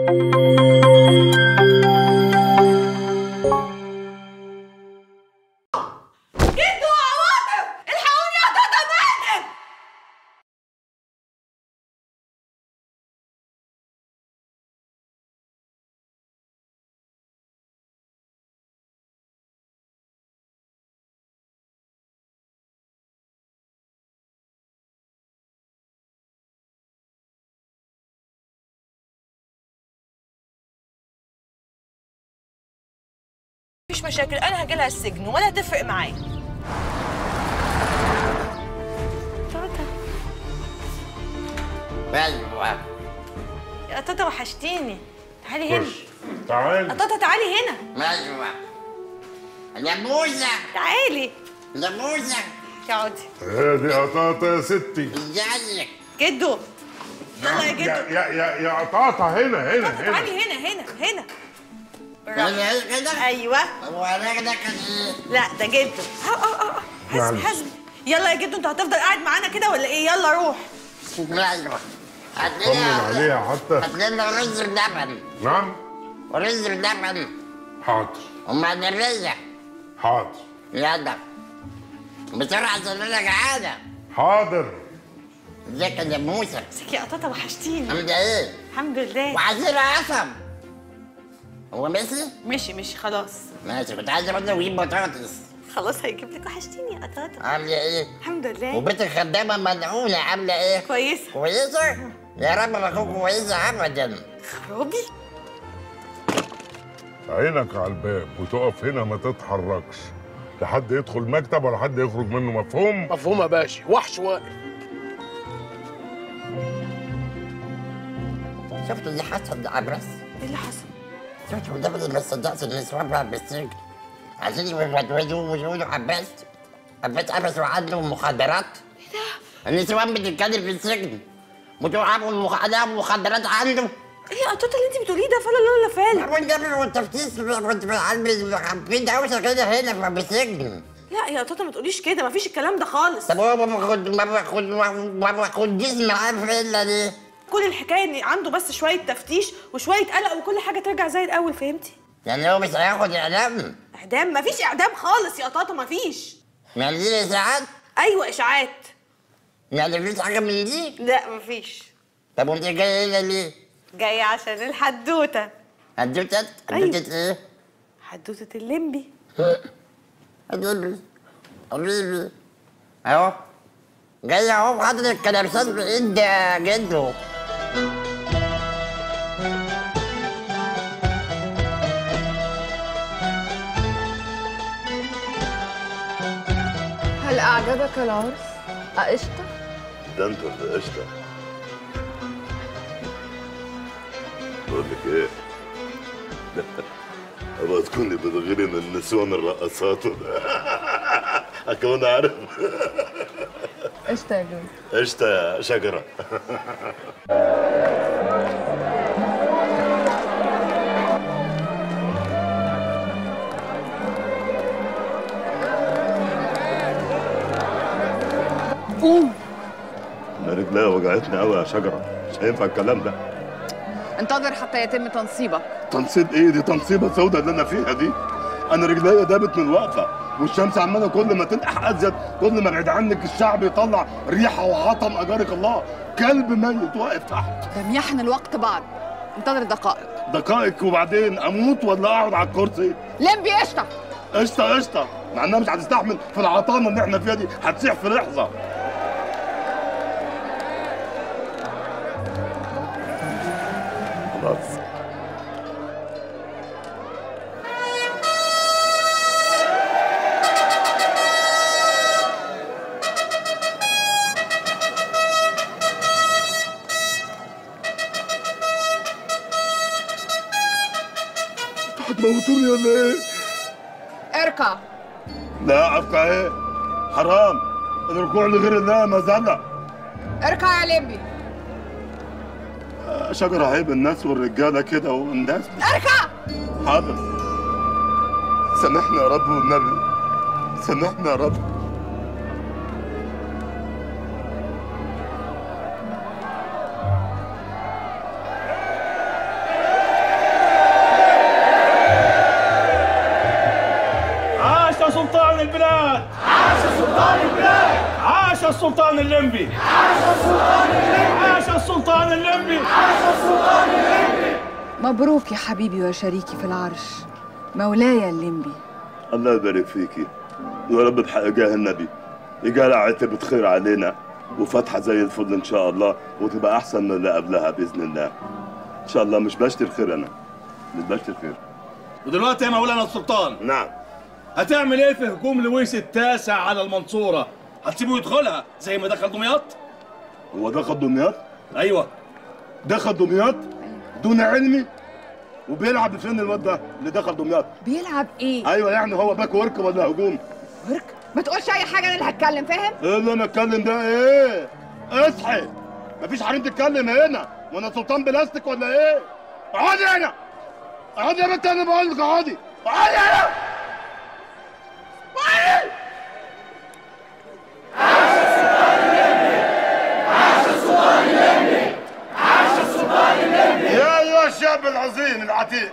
جدو عواطف الحقوني يا تاتا ماتت مفيش مشاكل انا هجيلها السجن ولا هتفرق معايا تاتا ايوه يا تاتا وحشتيني تعالي هنا خش تعال يا تاتا تعالي هنا ايوه نموذج تعالي نموذج اقعدي هادي قطاطا يا ستي ازيك جدو يلا يا يا جدو يا يا يا قطاطا هنا هنا تاتا هنا تعالي هنا هنا هنا بالراحة. انا كده ايوه هو انا كده كان ايه لا ده جدو اه اه اه حسبي معلش. حسبي يلا يا جدو انت هتفضل قاعد معانا كده ولا ايه يلا روح ايوه هات طمن لنا عليها حتى هات لنا رز بلبن نعم ورز بلبن حاضر ومعدرية حاضر يلا بسرعة عشان انا جعانة حاضر ازيك يا نموذج ازيك يا قطاطا وحشتيني عاملة ايه؟ الحمد لله وعصير قصب هو ماشي؟ مشي مشي خلاص ماشي كنت عايز اقول له اجيب بطاطس خلاص هيجيب لك وحشتيني يا قطاطا عاملة ايه؟ الحمد لله وبيت الخدامة ملعونة عاملة ايه؟ كويسه كويسة؟ يا رب ما اكون كويسة ابدا خرابي عينك على الباب وتقف هنا ما تتحركش لحد يدخل مكتب ولا حد يخرج منه مفهوم مفهوم يا باشا وحش واقف شفت اللي حصل لعبرس؟ ايه اللي حصل؟ شفت ده اللي ما صدقش النسوان بقى بالسجن عايزين يودوه ويقولوا عباس عباس عبس وعنده مخدرات ايه ده؟ النسوان بتتكلم في السجن بتوع المخدرات مخدرات عنده ايه يا قطاطا اللي انت بتقوليه ده فلا لا لا فعلا والنبي والتفتيش كنت بعمل في دوشه كده هنا في السجن لا يا قطاطا ما تقوليش كده مفيش الكلام ده خالص طب هو ما باخد ما باخد ما باخدش معاه في الا ليه؟ كل الحكايه ان عنده بس شويه تفتيش وشويه قلق وكل حاجه ترجع زي الاول فهمتي يعني هو مش هياخد اعلام اعدام مفيش اعدام خالص يا قطاطا مفيش يعني دي ساعات ايوه اشاعات يعني مفيش حاجه من دي لا مفيش طب وانت جاي هنا ليه؟ جايه عشان الحدوته هدوتت أيوة. هدوتت ايه؟ حدوته الليمبي حبيبي حبيبي اهو جاي اهو بحضر الكلامسات بايد جده هل أعجبك العرس؟ أقشطة؟ ده انت اللي قشطه بقول لك ايه ابقى تكوني بتغيري من النسوان الرقصات اكون عارف قشطة يا جوز قشطه يا شجره قوم انا رجليا وجعتني قوي يا شجره مش هينفع الكلام ده انتظر حتى يتم تنصيبك تنصيب ايه دي تنصيبه سودة اللي انا فيها دي انا رجليا دابت من الوقفه والشمس عماله كل ما تنقح ازيد كل ما ابعد عنك الشعب يطلع ريحه وعطم اجارك الله كلب ميت واقف تحت لم يحن الوقت بعد انتظر دقائق دقائق وبعدين اموت ولا اقعد على الكرسي لم بقشطة قشطه قشطه مع انها مش هتستحمل في العطانه اللي احنا فيها دي هتسيح في لحظه خلاص هتموتوني ولا ايه؟ اركع لا ابقى ايه؟ حرام الركوع لغير الله مذله اركع يا لمبي شجره عيب الناس والرجاله كده والناس اركع حاضر سامحني يا رب والنبي سامحني يا رب السلطان الليمبي عاش السلطان الليمبي عاش السلطان الليمبي مبروك يا حبيبي وشريكي في العرش مولاي الليمبي الله يبارك فيكي يا رب بحق جاه النبي يجعل عتبة خير علينا وفتحة زي الفل إن شاء الله وتبقى أحسن من اللي قبلها بإذن الله إن شاء الله مش بشتري خير أنا مش بشتري خير ودلوقتي يا مولانا السلطان نعم هتعمل ايه في هجوم لويس التاسع على المنصورة؟ هتسيبه يدخلها زي ما دخل دمياط؟ هو دخل دمياط ايوه دخل دمياط دون علمي وبيلعب فين الواد ده اللي دخل دمياط بيلعب ايه ايوه يعني هو باك ورك ولا هجوم ورك ما تقولش اي حاجه انا اللي هتكلم فاهم ايه اللي انا اتكلم ده ايه اصحي مفيش حريم تتكلم هنا وانا سلطان بلاستيك ولا ايه اقعدي هنا اقعدي يا بنت انا بقول لك اقعدي اقعدي هنا اقعدي يا ايها الشعب العظيم العتيق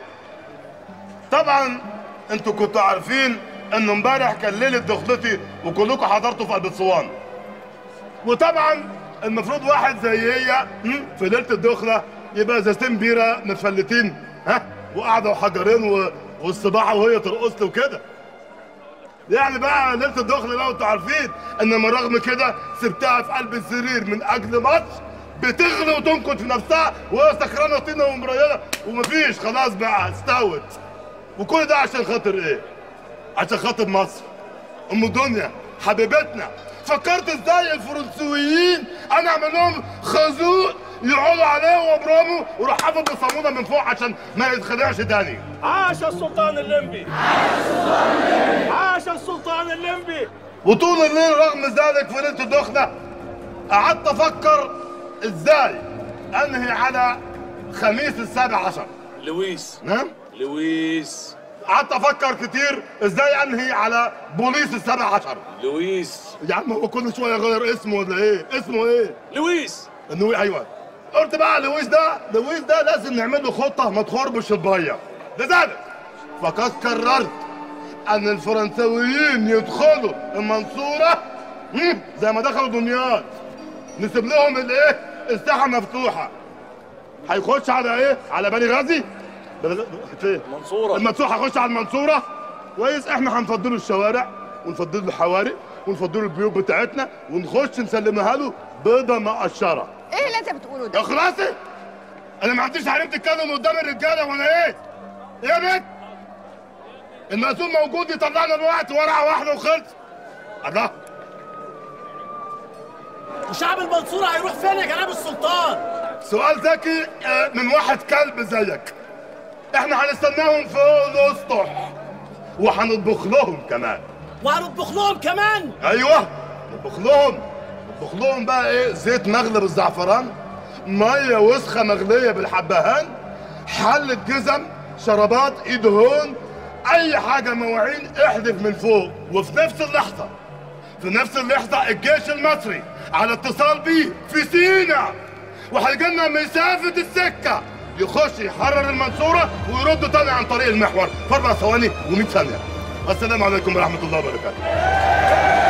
طبعا انتوا كنتوا عارفين انه امبارح كان ليله دخلتي وكلكم حضرتوا في قلب اسوان وطبعا المفروض واحد زي هي هم، في ليله الدخله يبقى ازازتين بيره متفلتين ها وقاعده وحجرين و... والصباحه وهي ترقص له وكده يعني بقى ليله الدخله بقى وانتوا عارفين ان من رغم كده سبتها في قلب السرير من اجل ماتش بتغلي وتنكت في نفسها وهي سكرانه طينه ومريضه ومفيش خلاص بقى استوت وكل ده عشان خاطر ايه؟ عشان خاطر مصر ام دنيا حبيبتنا فكرت ازاي الفرنسويين انا اعمل لهم خازوق يقعدوا عليه وابرامه ويروح حاطط بصامونه من فوق عشان ما يتخدعش تاني عاش السلطان الليمبي عاش السلطان الليمبي عاش السلطان الليمبي وطول الليل رغم ذلك في ليله الدخله قعدت افكر ازاي انهي على خميس السابع عشر لويس نعم لويس قعدت افكر كتير ازاي انهي على بوليس السابع عشر لويس يا عم هو كل شويه يغير اسمه ولا ايه اسمه ايه لويس انه ايوه قلت بقى لويس ده لويس ده لازم نعمل له خطه ما تخربش البيه لذلك فقد قررت ان الفرنساويين يدخلوا المنصوره هم، زي ما دخلوا دمياط نسيب لهم الايه الساحه مفتوحه هيخش على ايه على بني غازي بني- فين منصورة المنصور هيخش على المنصوره كويس احنا هنفضله الشوارع ونفضله الحواري ونفضله البيوت بتاعتنا ونخش نسلمها له بيضه مقشره ايه اللي انت بتقوله ده يا خلاصي انا ما عنديش حريم تتكلم قدام الرجاله ولا ايه؟ ايه يا بنت؟ المسؤول موجود يطلعنا الوقت ورقه واحده وخلص الله وشعب المنصورة هيروح فين يا جناب السلطان؟ سؤال ذكي آه، من واحد كلب زيك احنا هنستناهم فوق الاسطح وهنطبخ لهم كمان وهنطبخ لهم كمان ايوه نطبخ لهم نطبخ لهم بقى ايه زيت مغلي بالزعفران ميه وسخه مغليه بالحبهان حلة جزم شرابات ايد هون اي حاجه مواعين احذف من فوق وفي نفس اللحظه في نفس اللحظه الجيش المصري على اتصال بيه في سينا وهيجي لنا مسافه السكه يخش يحرر المنصوره ويرد تاني عن طريق المحور في اربع ثواني و100 ثانيه السلام عليكم ورحمه الله وبركاته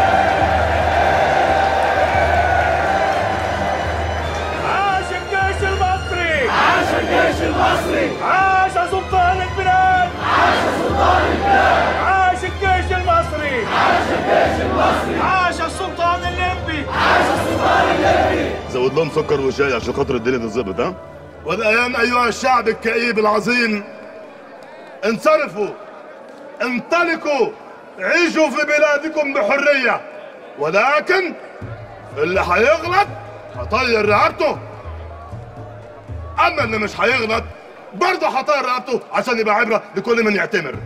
عاش الجيش المصري عاش الجيش المصري عاش سلطان البلاد عاش سلطان البلاد عاش الجيش المصري عاش الجيش المصري عاش السلطان الليمبي زود لهم سكر وشاي عشان خاطر الدنيا تتظبط ها والان ايها الشعب الكئيب العظيم انصرفوا انطلقوا عيشوا في بلادكم بحريه ولكن اللي هيغلط هطير رقبته اما اللي مش هيغلط برضه هطير رقبته عشان يبقى عبره لكل من يعتمر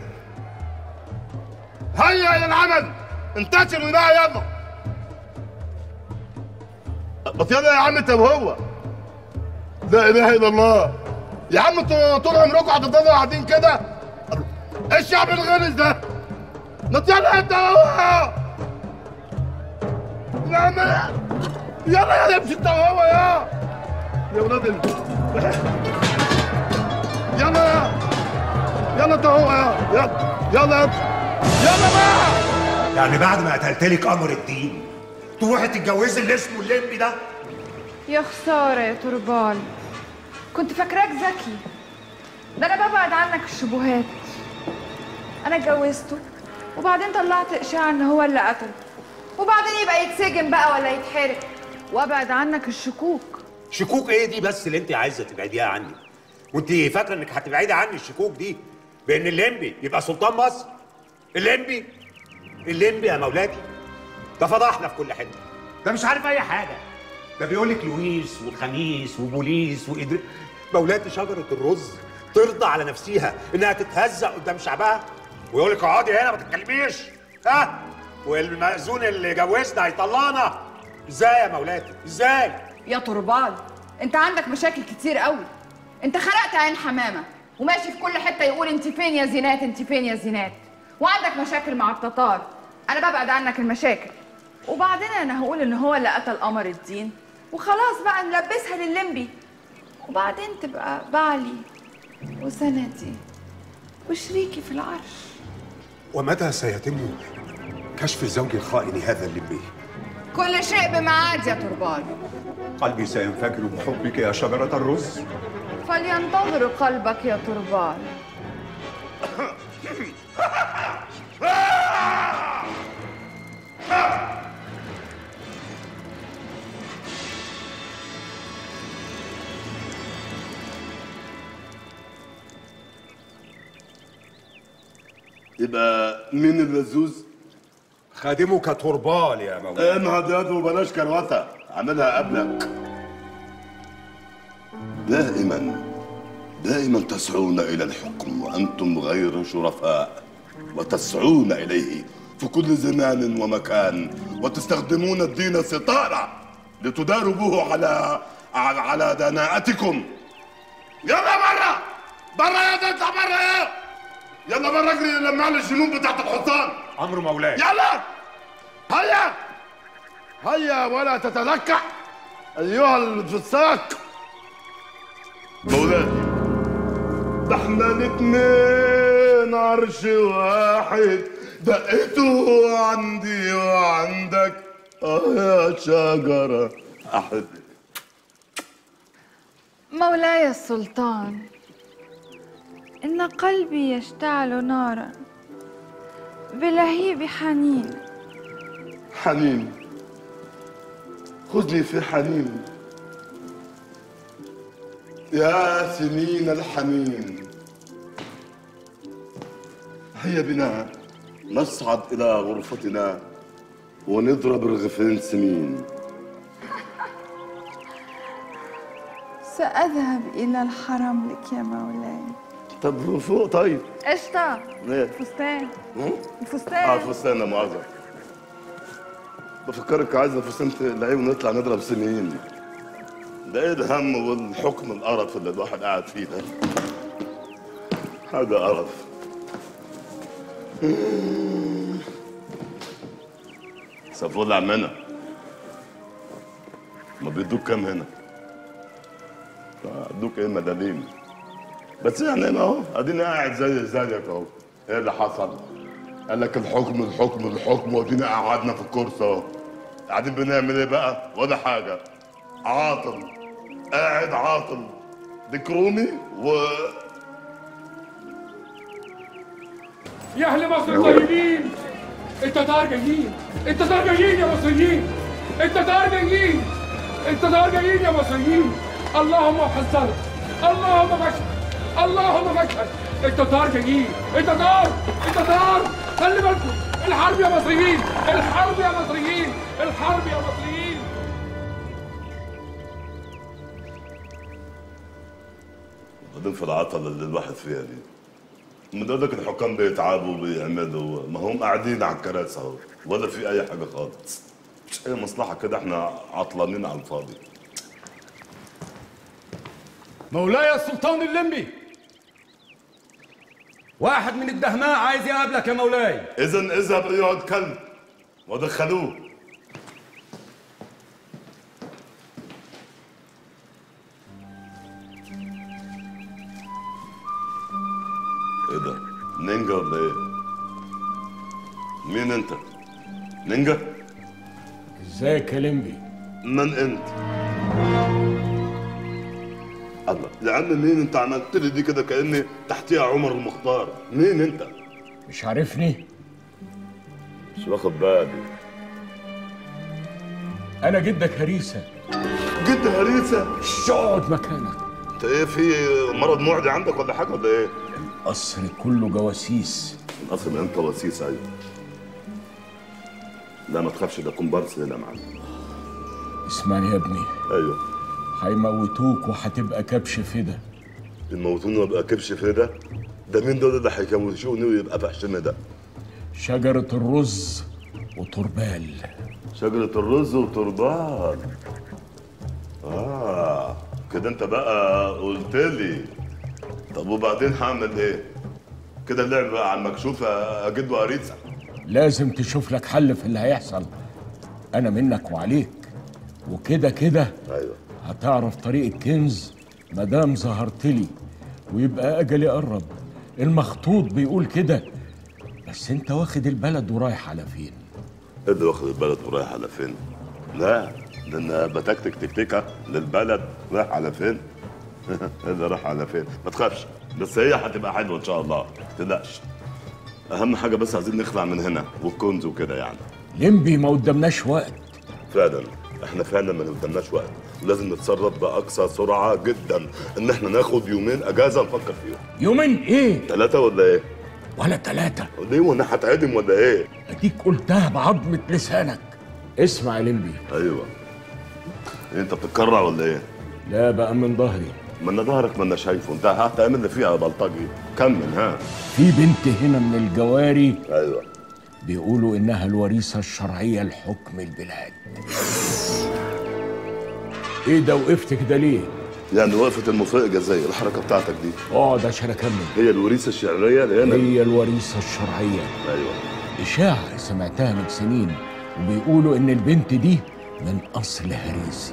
هيا الى العمل انتشروا بقى يلا بس يلا يا عم انت وهو لا اله الا الله يا عم انتوا طول عمركم هتفضلوا قاعدين كده ايه الشعب الغلس ده ما يلا انت وهو يا عم يلا يلا امشي انت وهو يا يا ولاد ال... يلا يا يلا انت وهو يا يلا يلا يلا يلا بقى يعني بعد ما قتلت لك قمر الدين تروحي تتجوزي اللي اسمه الليمبي ده يا خسارة يا تربال كنت فاكراك ذكي ده انا ببعد عنك الشبهات انا اتجوزته وبعدين طلعت اشاعة ان هو اللي قتله وبعدين يبقى يتسجن بقى ولا يتحرق وابعد عنك الشكوك شكوك ايه دي بس اللي انت عايزه تبعديها عني وانت فاكره انك هتبعدي عني الشكوك دي بان الليمبي يبقى سلطان مصر الليمبي الليمبي يا مولاتي ده فضحنا في كل حته ده مش عارف اي حاجه ده بيقول لك لويس والخميس وبوليس وإدريس مولاتي شجره الرز ترضى على نفسها انها تتهزق قدام شعبها ويقول لك اقعدي هنا ما تتكلميش ها والمأذون اللي جوزنا هيطلقنا ازاي يا مولاتي ازاي يا تربال انت عندك مشاكل كتير قوي انت خرقت عين حمامة وماشي في كل حتة يقول انت فين يا زينات انت فين يا زينات وعندك مشاكل مع التتار انا ببعد عنك المشاكل وبعدين انا هقول ان هو اللي قتل قمر الدين وخلاص بقى نلبسها لللمبي وبعدين تبقى بعلي وسندي وشريكي في العرش ومتى سيتم كشف الزوج الخائن هذا الليمبي كل شيء بميعاد يا تربال قلبي سينفجر بحبك يا شجرة الرز فلينتظر قلبك يا تربال يبقى مين اللزوز؟ خادمك تربال يا مولاي انهض وبلاش كروته عاملها قبلك دائما دائما تسعون الى الحكم وانتم غير شرفاء وتسعون اليه في كل زمان ومكان وتستخدمون الدين ستاره لتداروا به على على, على دناءتكم يلا برا برا يا ده اطلع برا يا يلا برا اجري لما على الجنوب بتاعت الحصان امر مولاي يلا هيا هيا ولا تتلكع ايها الفساق مولاتي ده احنا الاتنين عرش واحد دقته عندي وعندك اه يا شجرة احب مولاي السلطان إن قلبي يشتعل نارا بلهيب حنين حنين خذني في حنين يا سنين الحنين هيا بنا نصعد إلى غرفتنا ونضرب رغفين سمين سأذهب إلى الحرم لك يا مولاي طب فوق طيب قشطة ايه فستان هم؟ اه الفستان فستان لا مؤاخذة بفكرك عايزة فستان تلاقيه ونطلع نضرب سنين ده ايه الهم والحكم القرف اللي الواحد قاعد فيه ده حاجة قرف سافولا عمنا ما بيدوك كام هنا ادوك ايه مدالين بس يعني انا اهو اديني قاعد زي زيك اهو ايه اللي حصل؟ قال لك الحكم الحكم الحكم وادينا قعدنا في الكرسي اهو قاعدين بنعمل ايه بقى؟ ولا حاجه عاطل قاعد عاطل ديك رومي و يا اهل مصر الطيبين التتار جايين التتار جايين يا مصريين التتار جايين التتار جايين يا مصريين اللهم حذرت اللهم فشل اللهم فشل التتار جايين التتار التتار خلي بالكم الحرب يا مصريين الحرب يا مصريين الحرب يا مصريين بعدين في العطل اللي الواحد فيها دي من لك الحكام بيتعبوا وبيعملوا ما هم قاعدين على الكراسي اهو ولا في اي حاجه خالص مش اي مصلحه كده احنا عطلانين على الفاضي مولاي السلطان اللمبي واحد من الدهماء عايز يقابلك يا مولاي اذا اذهب ايها الكلب ودخلوه ايه ده نينجا ولا ايه مين انت نينجا ازيك يا لمبي من انت؟ الله يا عم مين انت عملت لي دي كده كاني تحتيها عمر المختار مين انت؟ مش عارفني مش واخد بالي انا جدك هريسه جد هريسه اقعد مكانك انت ايه في مرض معدي عندك ولا حاجه ولا ايه؟ القصر كله جواسيس اصل انت وسيس ايوه لا ما تخافش ده كومبارس هنا معاك اسمعني يا ابني ايوه هيموتوك وهتبقى كبش فدا يموتوني وابقى كبش في ده ده مين دول اللي هيكوشوني ويبقى فحشنا ده شجرة الرز وتربال شجرة الرز وتربان اه كده انت بقى قلت لي طب وبعدين هعمل ايه؟ كده اللعب بقى على المكشوف اجد واريسه لازم تشوف لك حل في اللي هيحصل انا منك وعليك وكده كده ايوه هتعرف طريق الكنز مدام ظهرت لي ويبقى اجلي قرب المخطوط بيقول كده بس انت واخد البلد ورايح على فين ايه اللي واخد البلد ورايح على فين؟ لا ده انا بتكتك تكتكه للبلد رايح على فين؟ ايه اللي رايح على فين؟ ما تخافش بس هي هتبقى حلوه ان شاء الله ما تقلقش اهم حاجه بس عايزين نخلع من هنا والكنز وكده يعني لمبي ما قدامناش وقت فعلا احنا فعلا ما قدامناش وقت لازم نتصرف باقصى سرعه جدا ان احنا ناخد يومين اجازه نفكر فيهم يومين ايه ثلاثه ولا ايه؟ ولا ثلاثة ليه وانا هتعدم ولا ايه؟ اديك قلتها بعظمة لسانك اسمع يا لمبي ايوه إيه انت بتتكرع ولا ايه؟ لا بقى من ظهري ما انا ظهرك ما انا شايفه انت هتعمل اللي فيها يا بلطجي كمل ها في بنت هنا من الجواري ايوه بيقولوا انها الوريثة الشرعية لحكم البلاد ايه ده وقفت كده ليه؟ يعني وقفه المفاجاه زي الحركه بتاعتك دي اقعد عشان اكمل هي الوريثه الشعريه اللي هنا هي الوريثة الشرعية ايوه إشاعة سمعتها من سنين وبيقولوا إن البنت دي من أصل هريسي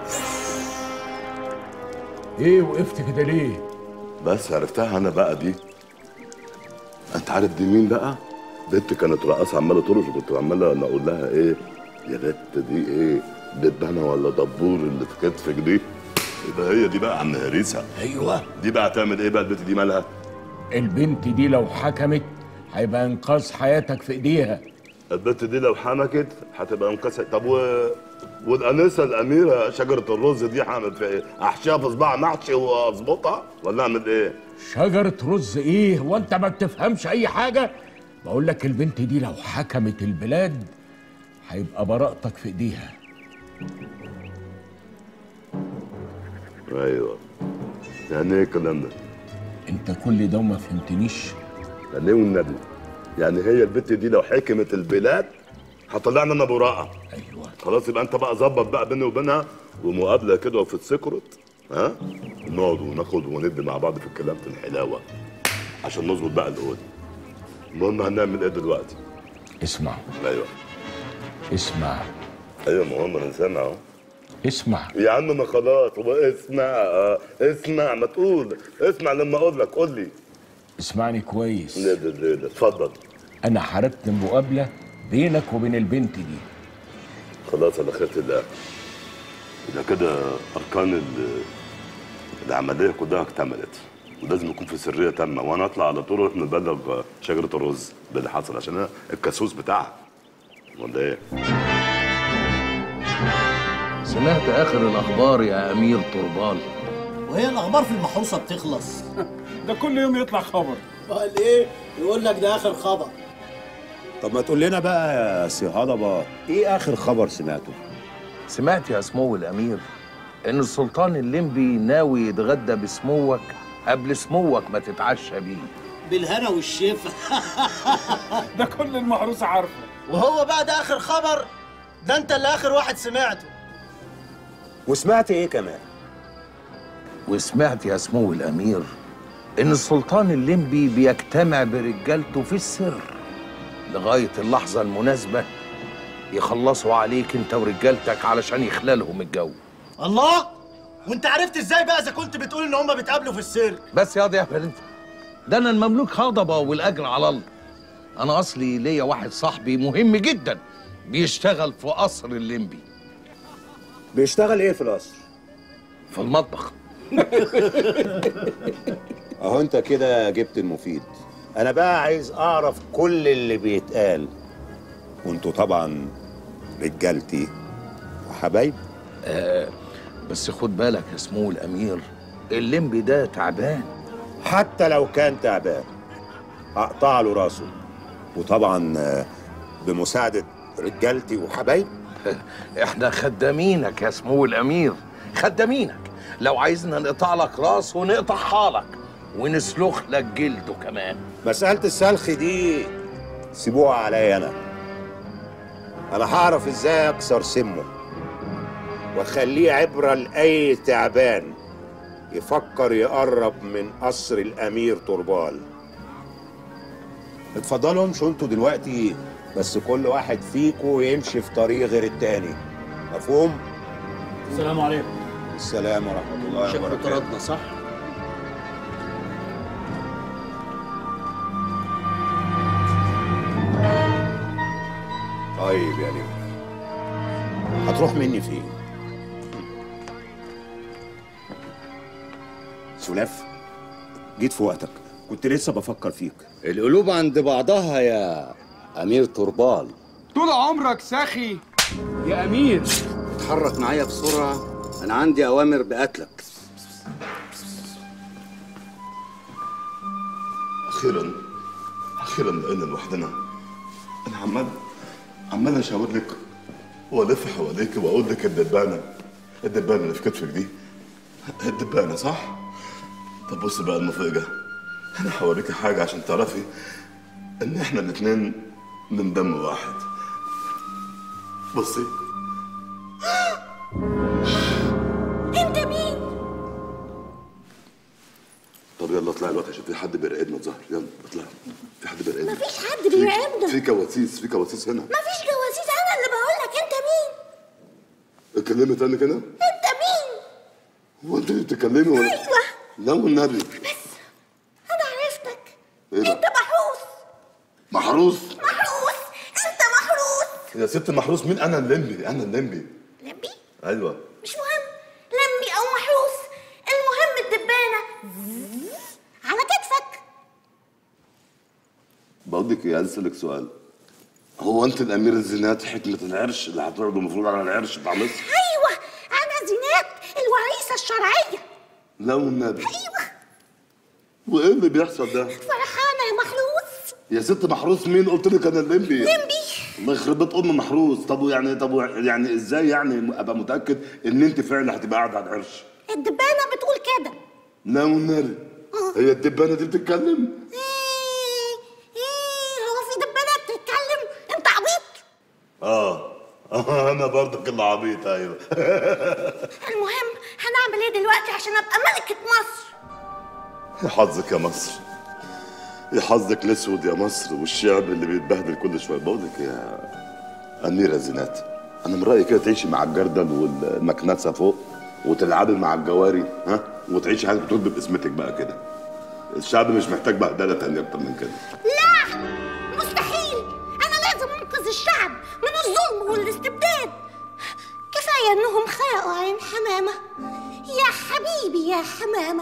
إيه وقفت كده ليه؟ بس عرفتها انا بقى دي انت عارف دي مين بقى بنت كانت رقاصه عماله ترقص وكنت عماله انا اقول لها ايه يا بنت دي ايه دبانه ولا دبور اللي في كتفك دي يبقى هي دي بقى عم هريسه أيوه دي بقى هتعمل ايه بقى البنت دي مالها البنت دي لو حكمت هيبقى إنقاذ حياتك في إيديها البنت دي لو حمكت هتبقى انكسر طب و... والانسه الاميره شجره الرز دي هعمل فيها ايه؟ احشيها في صباع محشي واظبطها ولا اعمل ايه؟ شجرة رز إيه؟ وأنت ما بتفهمش أي حاجة؟ بقول لك البنت دي لو حكمت البلاد هيبقى براءتك في إيديها ايوه يعني ايه الكلام ده؟ أنت كل ده وما فهمتنيش؟ يعني ايه والنبي؟ يعني هي البنت دي لو حكمت البلاد هطلعنا انا براءه أيوه خلاص يبقى انت بقى ظبط بقى بيني وبينها ومقابله كده وفي السكرت ها نقعد وناخد وندي مع بعض في الكلام في الحلاوه عشان نظبط بقى الاول المهم هنعمل ايه دلوقتي؟ اسمع ايوه اسمع ايوه مهم انا سامع اهو اسمع يا عم ما خلاص هو اسمع آه، اسمع ما تقول اسمع لما اقول لك قول لي اسمعني كويس ليه ده ليه ده اتفضل انا حركت مقابله بينك وبين البنت دي خلاص على خيرة الله إذا كده أركان ال- العملية كلها اكتملت ولازم يكون في سرية تامة وأنا أطلع على طول أروح نبلغ شجرة الرز باللي حصل عشان أنا الكاسوس بتاعها ولا إيه؟ سمعت آخر الأخبار يا أمير طربال وهي الاخبار في المحروسه بتخلص ده كل يوم يطلع خبر قال ايه يقول لك ده اخر خبر طب ما تقول لنا بقى يا سي هضبه ايه اخر خبر سمعته سمعت يا سمو الأمير إن السلطان الليمبي ناوي يتغدى بسموك قبل سموك ما تتعشى بيه بالهنا والشفا ده كل المحروسه عارفه وهو بقى ده اخر خبر ده انت اللي اخر واحد سمعته وسمعت ايه كمان وسمعت يا سمو الأمير إن السلطان الليمبي بيجتمع برجالته في السر لغاية اللحظة المناسبة يخلصوا عليك انت ورجالتك علشان يخلالهم الجو الله وانت عرفت ازاي بقى اذا كنت بتقول ان هم بيتقابلوا في السر بس يا ضياء انت ده انا المملوك هضبه والاجر على الله انا اصلي ليا واحد صاحبي مهم جدا بيشتغل في قصر الليمبي بيشتغل ايه في القصر في المطبخ اهو انت كده جبت المفيد انا بقى عايز اعرف كل اللي بيتقال وانتوا طبعا رجالتي وحبايب آه بس خد بالك يا سمو الامير الليمبي ده تعبان حتى لو كان تعبان اقطع له راسه وطبعا آه، بمساعدة رجالتي وحبايب احنا خدامينك يا سمو الامير خدامينك لو عايزنا نقطع لك راس ونقطعها لك ونسلخ لك جلده كمان مسألة السلخ دي سيبوها عليا أنا أنا هعرف إزاي أكسر سمه وأخليه عبرة لأي تعبان يفكر يقرب من قصر الأمير طربال اتفضلوا امشوا انتوا دلوقتي بس كل واحد فيكم يمشي في طريق غير التاني مفهوم؟ السلام عليكم السلام ورحمة الله شكرا وبركاته طردنا صح؟ طيب يا ليو هتروح مني فين؟ سلاف جيت في وقتك كنت لسه بفكر فيك القلوب عند بعضها يا امير تربال طول عمرك ساخي يا امير اتحرك معايا بسرعه انا عندي اوامر بقتلك اخيرا اخيرا لقينا لوحدنا انا عمال عمال اشاور لك والف حواليك واقول لك الدبانه الدبانه اللي في كتفك دي الدبانه صح؟ طب بص بقى المفاجاه انا هوريكي حاجه عشان تعرفي ان احنا الاتنين من دم واحد بصي انت مين؟ طب يلا اطلعي الوقت عشان في حد بيراقبنا الظهر يلا اطلعي في حد بيراقبنا مفيش حد بيراقبنا في كواسيس في كواسيس هنا مفيش جواسيس انا اللي بقول لك انت مين؟ اتكلمي تاني كده انت مين؟ هو انت اللي بتتكلمي ولا ايوه لا والنبي انا عرفتك ايه ده انت محروس محروس محروس انت محروس يا ست محروس مين انا الليمبي انا الليمبي لمبي ايوه مش مهم لمبي او محروس المهم الدبانه على كتفك بقول لك ايه عايز اسالك سؤال هو انت الامير الزينات حكمه العرش اللي هتعرض المفروض على العرش بتاع مصر ايوه انا زينات الوريثه الشرعيه لا والنبي ايوه وايه اللي بيحصل ده فرحانه يا محروس يا ست محروس مين قلت لك انا الليمبي لمبي الله يخرب بيت ام محروس طب يعني طب يعني ازاي يعني ابقى متاكد ان انت فعلا هتبقى قاعده على العرش الدبانه بتقول كده لا والنبي هي الدبانه دي بتتكلم ايه هو في دبانه بتتكلم انت عبيط اه اه انا برضك اللي عبيط ايوه المهم هنعمل ايه دلوقتي عشان ابقى ملكه مصر يا حظك يا مصر يا حظك الاسود يا مصر والشعب اللي بيتبهدل كل شويه بقول لك يا اميره زينات انا من رايي كده تعيشي مع الجردل والمكنسه فوق وتلعبي مع الجواري ها وتعيشي حياتك وتربي باسمتك بقى كده الشعب مش محتاج بهدله تانية اكتر من كده لا مستحيل انا لازم انقذ الشعب من الظلم والاستبداد كفايه انهم خلقوا عين حمامه يا حبيبي يا حمامه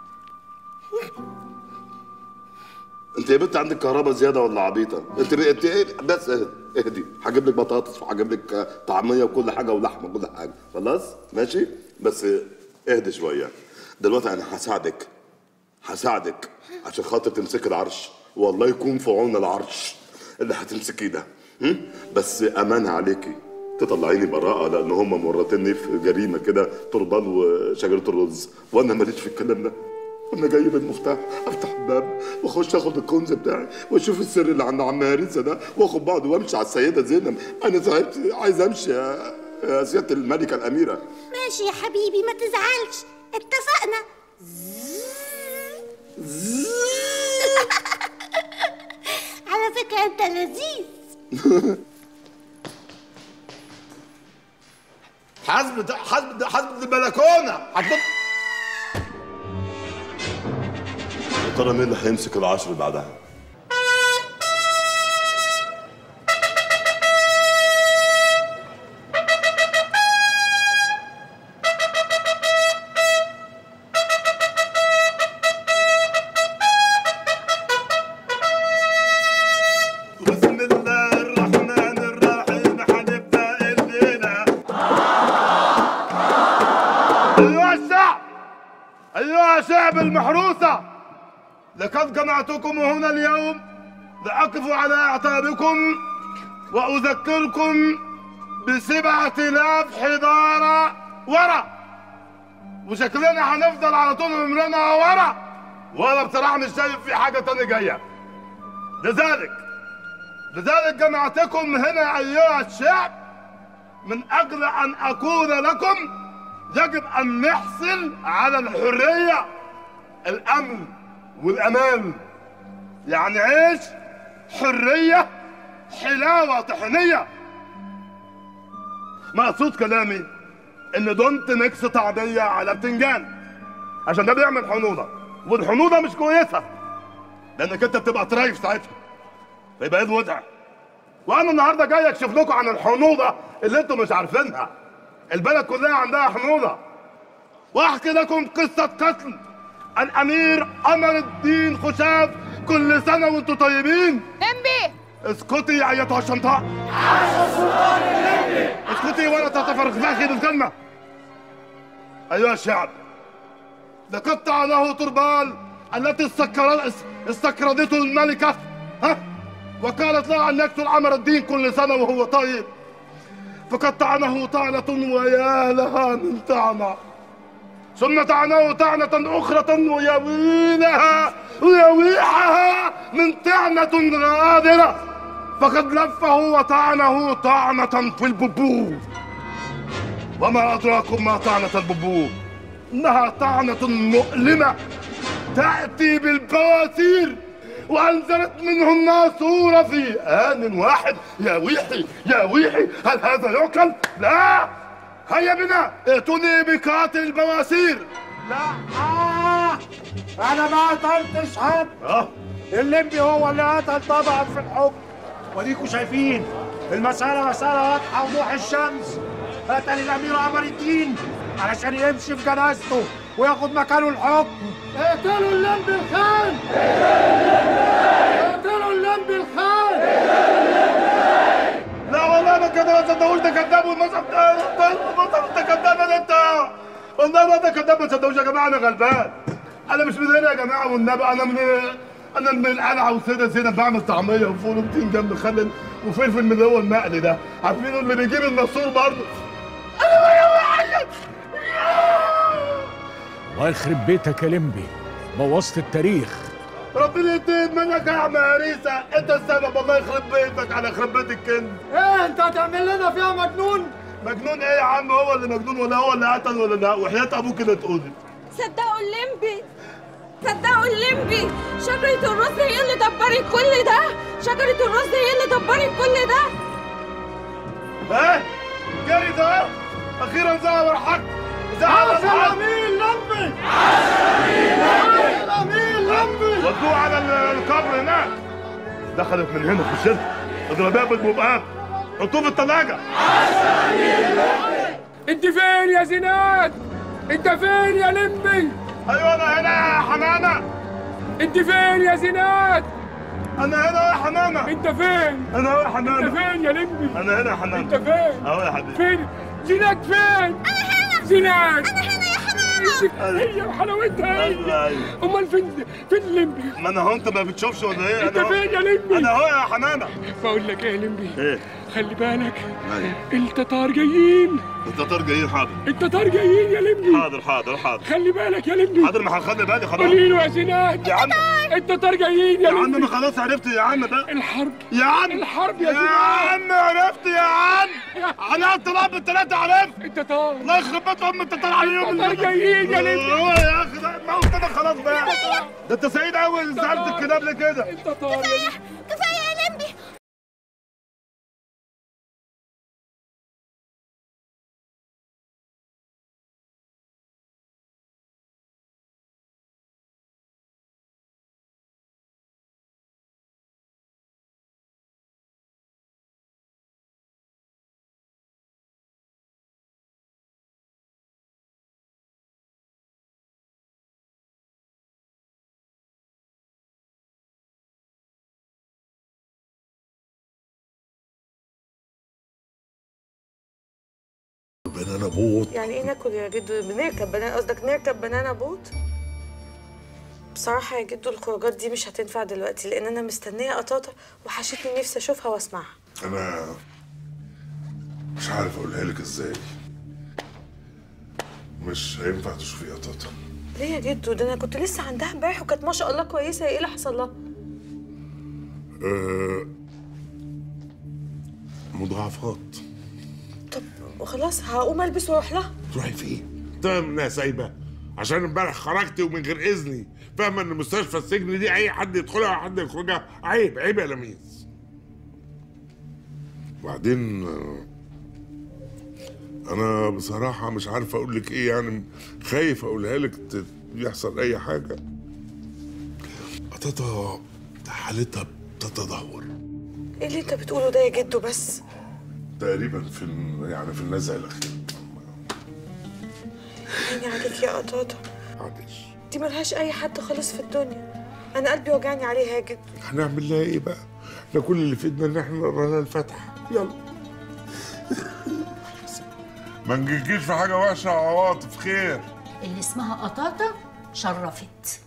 انت يا بنت عندك كهرباء زياده ولا عبيطه انت ب... انت ايه بس اهدي اهدي هجيب لك بطاطس وهجيب لك آه، طعميه وكل حاجه ولحمه وكل حاجه خلاص ماشي بس اهدي شويه دلوقتي انا هساعدك هساعدك عشان خاطر تمسك العرش والله يكون في عون العرش اللي هتمسكيه ده هم؟ بس امانه عليكي تطلعي لي براءه لان هم مورطيني في جريمه كده تربان وشجره الرز وانا ماليش في الكلام ده انا جاي بالمفتاح افتح الباب واخش اخد الكنز بتاعي واشوف السر اللي عند عم هريسه ده واخد بعض وامشي على السيده زينب انا تعبت عايز امشي يا يا سياده الملكه الاميره ماشي يا حبيبي ما تزعلش اتفقنا على فكره انت لذيذ حسب حسب حسب البلكونه هتنط يا ترى مين اللي هيمسك العشر بعدها عروسة لقد جمعتكم هنا اليوم لأقف على أعتابكم وأذكركم بسبعة آلاف حضارة ورا وشكلنا هنفضل على طول عمرنا ورا وأنا بصراحة مش شايف في حاجة تانية جاية لذلك لذلك جمعتكم هنا أيها الشعب من أجل أن أقول لكم يجب أن نحصل على الحرية الأمن والأمان يعني عيش حرية حلاوة طحينية مقصود كلامي إن دونت ميكس طعمية على بتنجان عشان ده بيعمل حموضة والحموضة مش كويسة لأنك أنت بتبقى ترايف ساعتها فيبقى إيه الوضع وأنا النهاردة جاي أكشف لكم عن الحموضة اللي أنتم مش عارفينها البلد كلها عندها حموضة واحكي لكم قصة قتل الأمير قمر الدين خشاب كل سنة وانتم طيبين لمبي اسكتي يا أيتها الشنطاء اسكتي ولا تتفرغي بالكلمة أيها الشعب لقد طعنه تربال التي استكر- استكردته الملكة ها وقالت له أن يقتل عمر الدين كل سنة وهو طيب فقد طعنه طعنة ويا لها من طعنة ثم طعنه طعنة أخرى ويا ويلها ويا ويحها من طعنة غادرة فقد لفه وطعنه طعنة في الببو وما أدراكم ما طعنة الببو إنها طعنة مؤلمة تأتي بالبواسير وأنزلت منه الناسورة في آن واحد يا ويحي يا ويحي هل هذا يعقل؟ لا هيا بنا ائتوني بقاتل البواسير لا آه أنا ما قتلتش حد الليمبي هو اللي قتل طبعا في الحكم وديكوا شايفين المسألة مسألة واضحة وضوح الشمس قتل الأمير عمر الدين علشان يمشي في جنازته وياخد مكانه الحكم اقتلوا الليمبي الخان اقتلوا الليمبي الخان لا والله ما كده ما صدقوش ده كذاب والمصحف ده المصحف ده كذاب يا انت والله ما ده كذاب ما تصدقوش يا جماعه انا غلبان انا مش من هنا يا جماعه والنبي انا من انا من القلعه وسيده زينب بعمل طعميه وفول وبتنجان مخلل وفلفل من اللي هو المقلي ده عارفين اللي بيجيب الناسور برضه انا ويا وعيط الله يخرب بيتك يا لمبي بوظت التاريخ ربنا ينتقم منك يا عم هريسه انت السبب الله يخرب بيتك على خرب بيت الكنز ايه انت هتعمل لنا فيها مجنون مجنون ايه يا عم هو اللي مجنون ولا هو اللي قتل ولا لا وحياة ابوك اللي تقولي صدقوا الليمبي صدقوا الليمبي شجرة الرز هي اللي دبرت كل ده شجرة الرز هي اللي دبرت كل ده ايه جري ده اخيرا ظهر الحق ظهر عاش الحق الأمير لمبي الأمير لمبي ودوه على ال- القبر هناك دخلت من هنا في الشركه اضربها بالبقاب حطوه في الثلاجه انت فين يا زينات انت فين يا لمبي ايوه انا هنا يا حمامه انت فين يا زينات انا هنا يا حمامه انت فين انا هو يا حمامه انت فين يا لمبي انا هنا يا حمامه انت فين اهو يا حبيبي فين زينات فين انا هنا زينات انا هنا يا حمامه هي وحلاوتها أيوة، هي أيوة. امال فين فين الليمبي ما انا هو انت ما بتشوفش ولا ايه انت انا هو- فين يا لمبي انا اهو يا حمامه بقول لك ايه يا لمبي ايه خلي بالك أيوة. التتار جايين التتار جايين حاضر التتار جايين يا لمبي حاضر حاضر حاضر خلي بالك يا لمبي حاضر ما هنخلي بالي خلاص قولي له يا زينات يا عم التتار جايين يا يا عم لمبي ما خلاص عرفت يا عم بقى الحرب يا عم الحرب يا يا زينات عم عرفت يا عم انا الطلاب بالثلاثه عرفت التتار الله يخرب بيت ام التتار عليهم التتار جايين يا لمبي هو يا اخي ده موت انا خلاص بقى ده انت سعيد قوي سالت الكلاب ليه كده التتار يا لمبي كفايه يا لمبي بنانا بوت يعني ايه ناكل يا جدو بنركب بنانا قصدك نركب بنانا بوت بصراحة يا جدو الخروجات دي مش هتنفع دلوقتي لأن أنا مستنية قطاطة وحشتني نفسي أشوفها وأسمعها انا مش عارف اقولها لك ازاي مش هينفع تشوفي قطاطا ليه يا جدو ده أنا كنت لسه عندها امبارح وكانت ما شاء الله كويسة إيه اللي حصل لها؟ أه مضاعفات وخلاص هقوم ألبس وأروح لها تروحي فين؟ تمام انها سايبه عشان امبارح خرجتي ومن غير اذني فاهمه ان مستشفى السجن دي اي حد يدخلها وحد يخرجها عيب عيب يا لميس وبعدين آه، انا بصراحه مش عارف اقول لك ايه يعني خايف اقولها لك ت- يحصل اي حاجه قطاطا حالتها بتتدهور إيه اللي أنت بتقوله ده يا جدو بس؟ تقريبا في ال- يعني في النزع الاخير عيني عليك يا قطاطة دي ملهاش أي حد خالص في الدنيا أنا قلبي وجعني عليها يا جدو هنعمل لها ايه بقى؟ احنا كل اللي في ايدنا ان احنا نقرا لها الفاتحه يلا ما نجيكيش في حاجه وحشه يا عواطف خير اللي اسمها قطاطة شرفت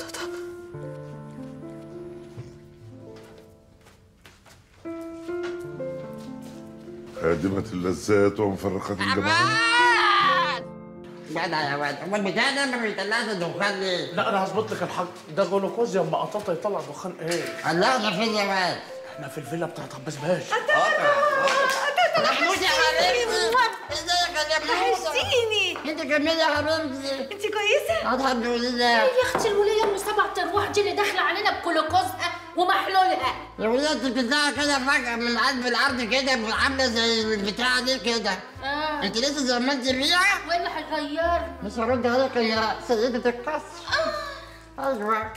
خادمة اللذات ومفرقة الجماعات جدع يا واد امال البتاع ده ما بيطلعش دخان ليه؟ لا انا هظبط لك الحاج ده جلوكوز يا ام قطاطه يطلع دخان ايه الله ده فين يا واد؟ احنا في الفيلا بتاعت عباس باشا محمود يا حبيبتي ازيك يا محمود وحشتيني انت كملي يا حبيبتي انت كويسه الحمد لله يا اختي الولية ام سبع ارواح دي اللي داخله علينا بجلوكوزها ومحلولها يا ولاد انت بتطلعي كده فجأة من قلب الأرض كده عاملة زي البتاعة دي كده اه انت لسه زي ما انت بيها وايه اللي هيغيرني مش هرد عليك يا سيدة القصر ايوه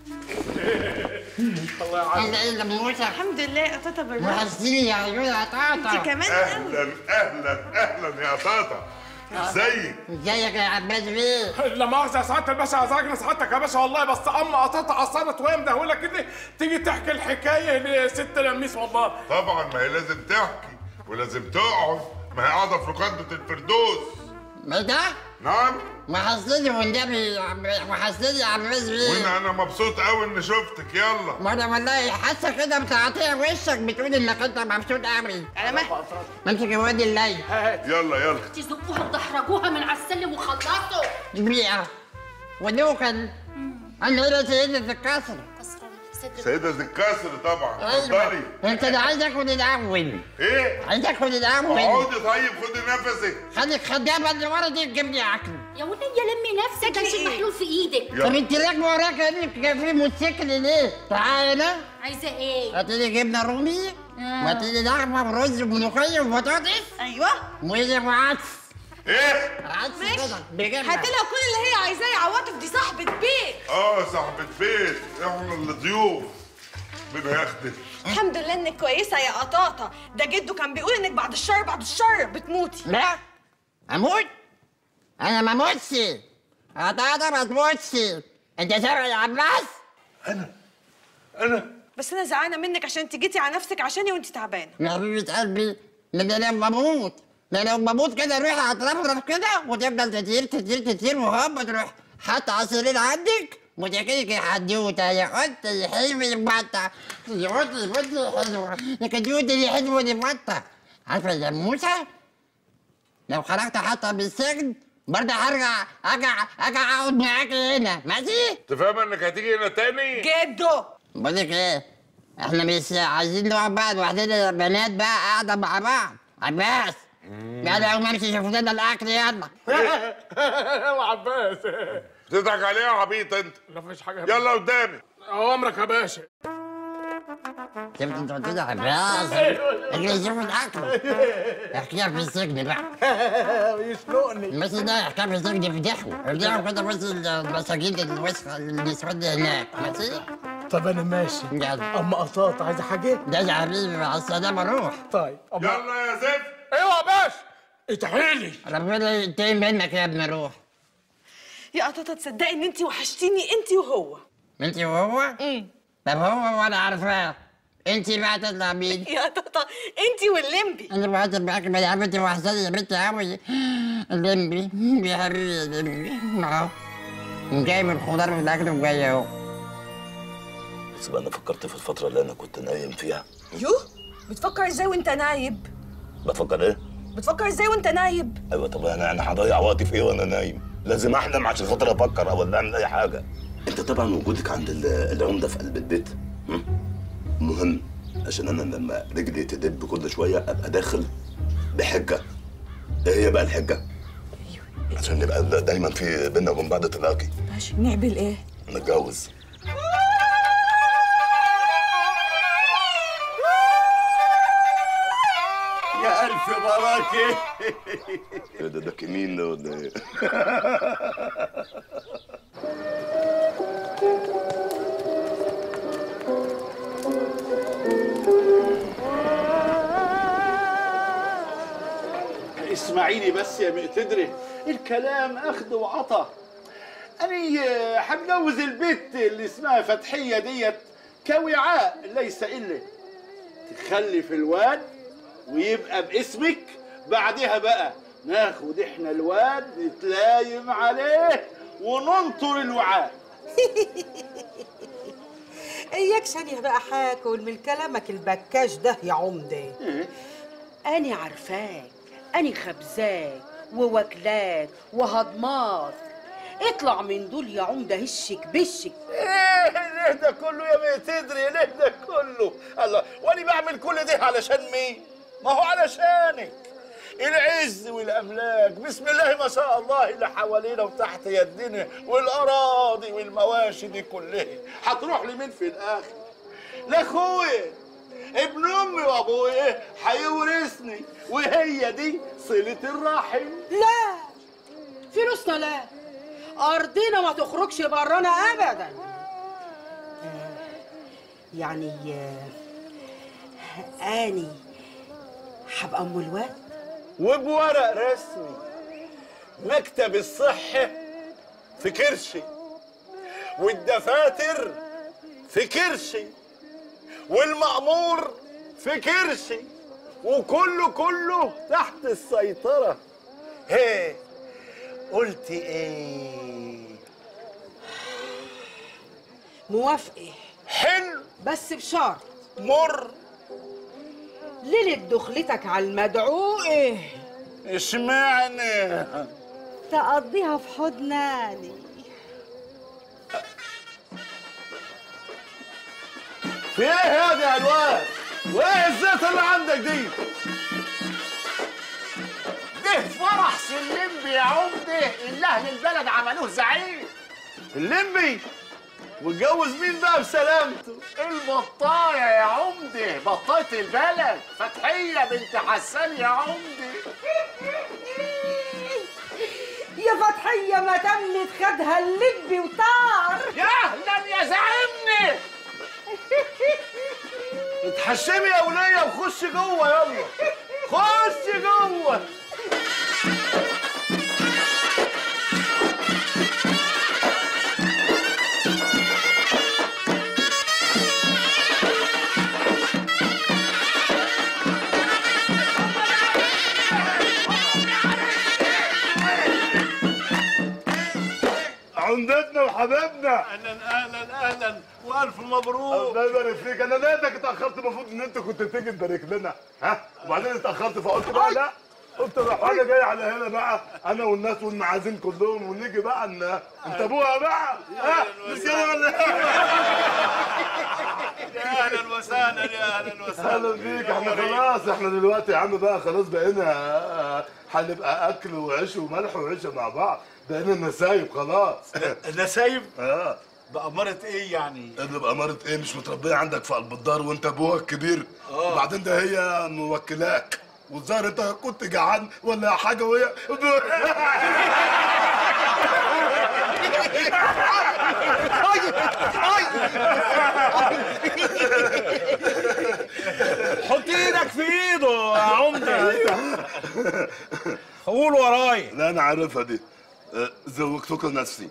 الله انت ايه اللي موسى الحمد لله قطاطة بالراحة وحشتيني يا عيون يا طاطا انت كمان اهلا اهلا اهلا يا طاطا ازيك؟ ازيك يا عباس بيه لا مؤاخذة يا سعادة الباشا ازعجنا سعادتك يا باشا والله بس أم قطاطة أصرت وهي مدهولة كده تيجي تحكي الحكاية لست لميس والله طبعا ما هي لازم تحكي ولازم تقعد ما هي قاعدة في لقندة الفردوس ما ده؟ نعم وحشتني والنبي يا عم- وحشتني يا عباس بيه وانا انا مبسوط قوي اني شفتك يلا ما انا والله حاسه كده بتعطيها وشك بتقول انك انت مبسوط قوي انا ما امسك يا واد الليل يلا يلا تزقوها وتحرجوها من على السلم وخلصوا بيئة ودوكا انا هنا سيدة الكسر سيدة الكسر طبعا اتفضلي انت ده عايز اخد الاول ايه؟ عايز اخد الاول اقعدي طيب خدي نفسك خليك خدامة اللي ورا دي تجيب لي اكل يا ولية لمي نفسك ده شيء محلول في ايدك طب انت راكبه وراك هناك كان في موتوسيكل ليه؟ تعالى هنا عايزة ايه؟ هاتي لي جبنه رومي آه. وهاتي لي لحمه ورز وملوخيه وبطاطس ايوه وإيه وعدس ايه؟ عدس ماشي كده بجبنه هات لها كل اللي هي عايزاه يا عواطف دي صاحبة بيت اه صاحبة بيت احنا اللي ضيوف بناخدك الحمد لله انك كويسة يا قطاطة ده جدو كان بيقول انك بعد الشر بعد الشر بتموتي لا اموت انا ما اموتش قطعت ما تموتش انت سامع يا عباس انا بس انا زعلانة منك عشان انت جيتي على نفسك عشاني وانت تعبانة يا حبيبة قلبي ده انا لما بموت ده لو بموت كده روحي هترفرف كده وتفضل تطير تطير تطير وهوب تروح حتى على السرير عندك وتاكلك يا حدوته يا قط يا حلوه يا بطه يا قط يا بطه يا حلوه يا كدوته يا حلوه يا بطه عارفه يا موسى لو خرجت حتى من السجن برضه هرجع ارجع ارجع اقعد معاك هنا ماشي؟ انت فاهمة انك هتيجي هنا تاني؟ جدو بقول لك ايه احنا مش عايزين نقعد بقى لوحدنا بنات بقى قاعده مع بعض عباس يلا قوم امشي شوف لنا الاكل يلا يا عباس بتضحك عليها يا عبيط انت لا مفيش حاجة يلا قدامي أوامرك يا باشا شفت انت قلت لي عباس اجي شوف الاكل احكيها في السجن بقى يشنقني بس ده احكيها في السجن فضحوا فضحوا كده بس المساجين الوسخه النسوان هناك ماشي طب انا ماشي يلا ام قطاطه عايزه حاجه ده يا حبيبي مع السلامه روح طيب أم... يلا يا زفت ايوه يا باشا اتحيلي ربنا ينتقم منك يا ابني روح يا قطاطة تصدقي ان انت وحشتيني انت وهو انت وهو؟ طب هو وانا عارفاه انت بقى تطلع مين؟ يا قطاطة انت واللمبي انا بقعد معاك ما يا بنتي وحشاني يا بنتي قوي اللمبي يا حبيبي يا لمبي اهو جايب الخضار من الاكل وجاي اهو بس بقى انا فكرت في الفتره اللي انا كنت نايم فيها يوه بتفكر ازاي وانت نايب بفكر ايه بتفكر ازاي وانت نايب ايوه طب انا انا هضيع وقتي في ايه وانا نايم لازم احلم عشان خاطر افكر او اعمل اي حاجه انت طبعا وجودك عند ال- العمده في قلب البيت م? مهم عشان انا لما رجلي تدب كل شويه ابقى داخل بحجه ايه هي بقى الحجه عشان نبقى دايما في بينا وبين بعض تلاقي ماشي نعمل ايه نتجوز يا ألف بركة ايه ده ده كمين ده ولا ايه؟ اسمعيني بس يا مقتدري الكلام أخذ وعطا أنا هتجوز البت اللي اسمها فتحية ديت كوعاء ليس إلا تخلف الواد ويبقى باسمك بعدها بقى ناخد احنا الواد نتلايم عليه وننطر الوعاء اياك ثانية بقى حاكل من كلامك البكاش ده يا عمدة أنا عارفاك أنا خبزاك وواكلاك وهضماك اطلع من دول يا عمدة هشك بشك ايه ليه ده كله يا مقتدري ليه ده كله الله وانا بعمل كل ده علشان مين ما هو علشانك العز والاملاك بسم الله ما شاء الله اللي حوالينا وتحت يدنا والاراضي والمواشي دي كلها هتروح لمين في الاخر لاخويا ابن امي وابويا هيورثني وهي دي صله الرحم لا فلوسنا لا أرضنا ما تخرجش برانا أبدا آه، يعني آه، أني هبقى أم الواد وبورق رسمي مكتب الصحة في كرشي والدفاتر في كرشي والمأمور في كرشي وكله كله تحت السيطرة هي قلت ايه موافقة حلو بس بشرط مر ليلة دخلتك على المدعو ايه اشمعنى تقضيها في حضناني في ايه هذا يا الواد وايه الزيت اللي عندك دي ده فرح سلمبي يا عمده اللي اهل البلد عملوه زعيم اللمبي واتجوز مين بقى بسلامته البطايه يا عمده بطايه البلد فتحيه بنت حسان يا عمده يا فتحية ما تمت خدها اللب وطار يا اهلا يا زعيمني اتحشمي يا ولية وخش جوه يلا خش جوه عمدتنا وحبايبنا اهلا اهلا اهلا والف مبروك الله يبارك فيك انا لقيتك اتاخرت المفروض ان انت كنت تيجي تبارك لنا ها وبعدين اتاخرت فقلت بقى لا قلت روح انا جاي على هنا بقى انا والناس والمعازيم كلهم ونيجي بقى ان انت ابوها بقى ها مش كده ولا يا اهلا وسهلا يا اهلا وسهلا اهلا بيك احنا خلاص احنا دلوقتي يا عم بقى خلاص بقينا هنبقى اكل وعيش وملح وعيشه مع بعض بقينا نسايب خلاص نسايب؟ اه بأمارة ايه يعني؟ اللي بأمارة ايه مش متربية عندك في قلب الدار وانت ابوها الكبير آه. وبعدين ده هي موكلاك والظاهر انت كنت جعان ولا حاجة وهي حط ايدك في ايده يا عمده قول ورايا لا انا عارفها دي آه، زوجتك نفسي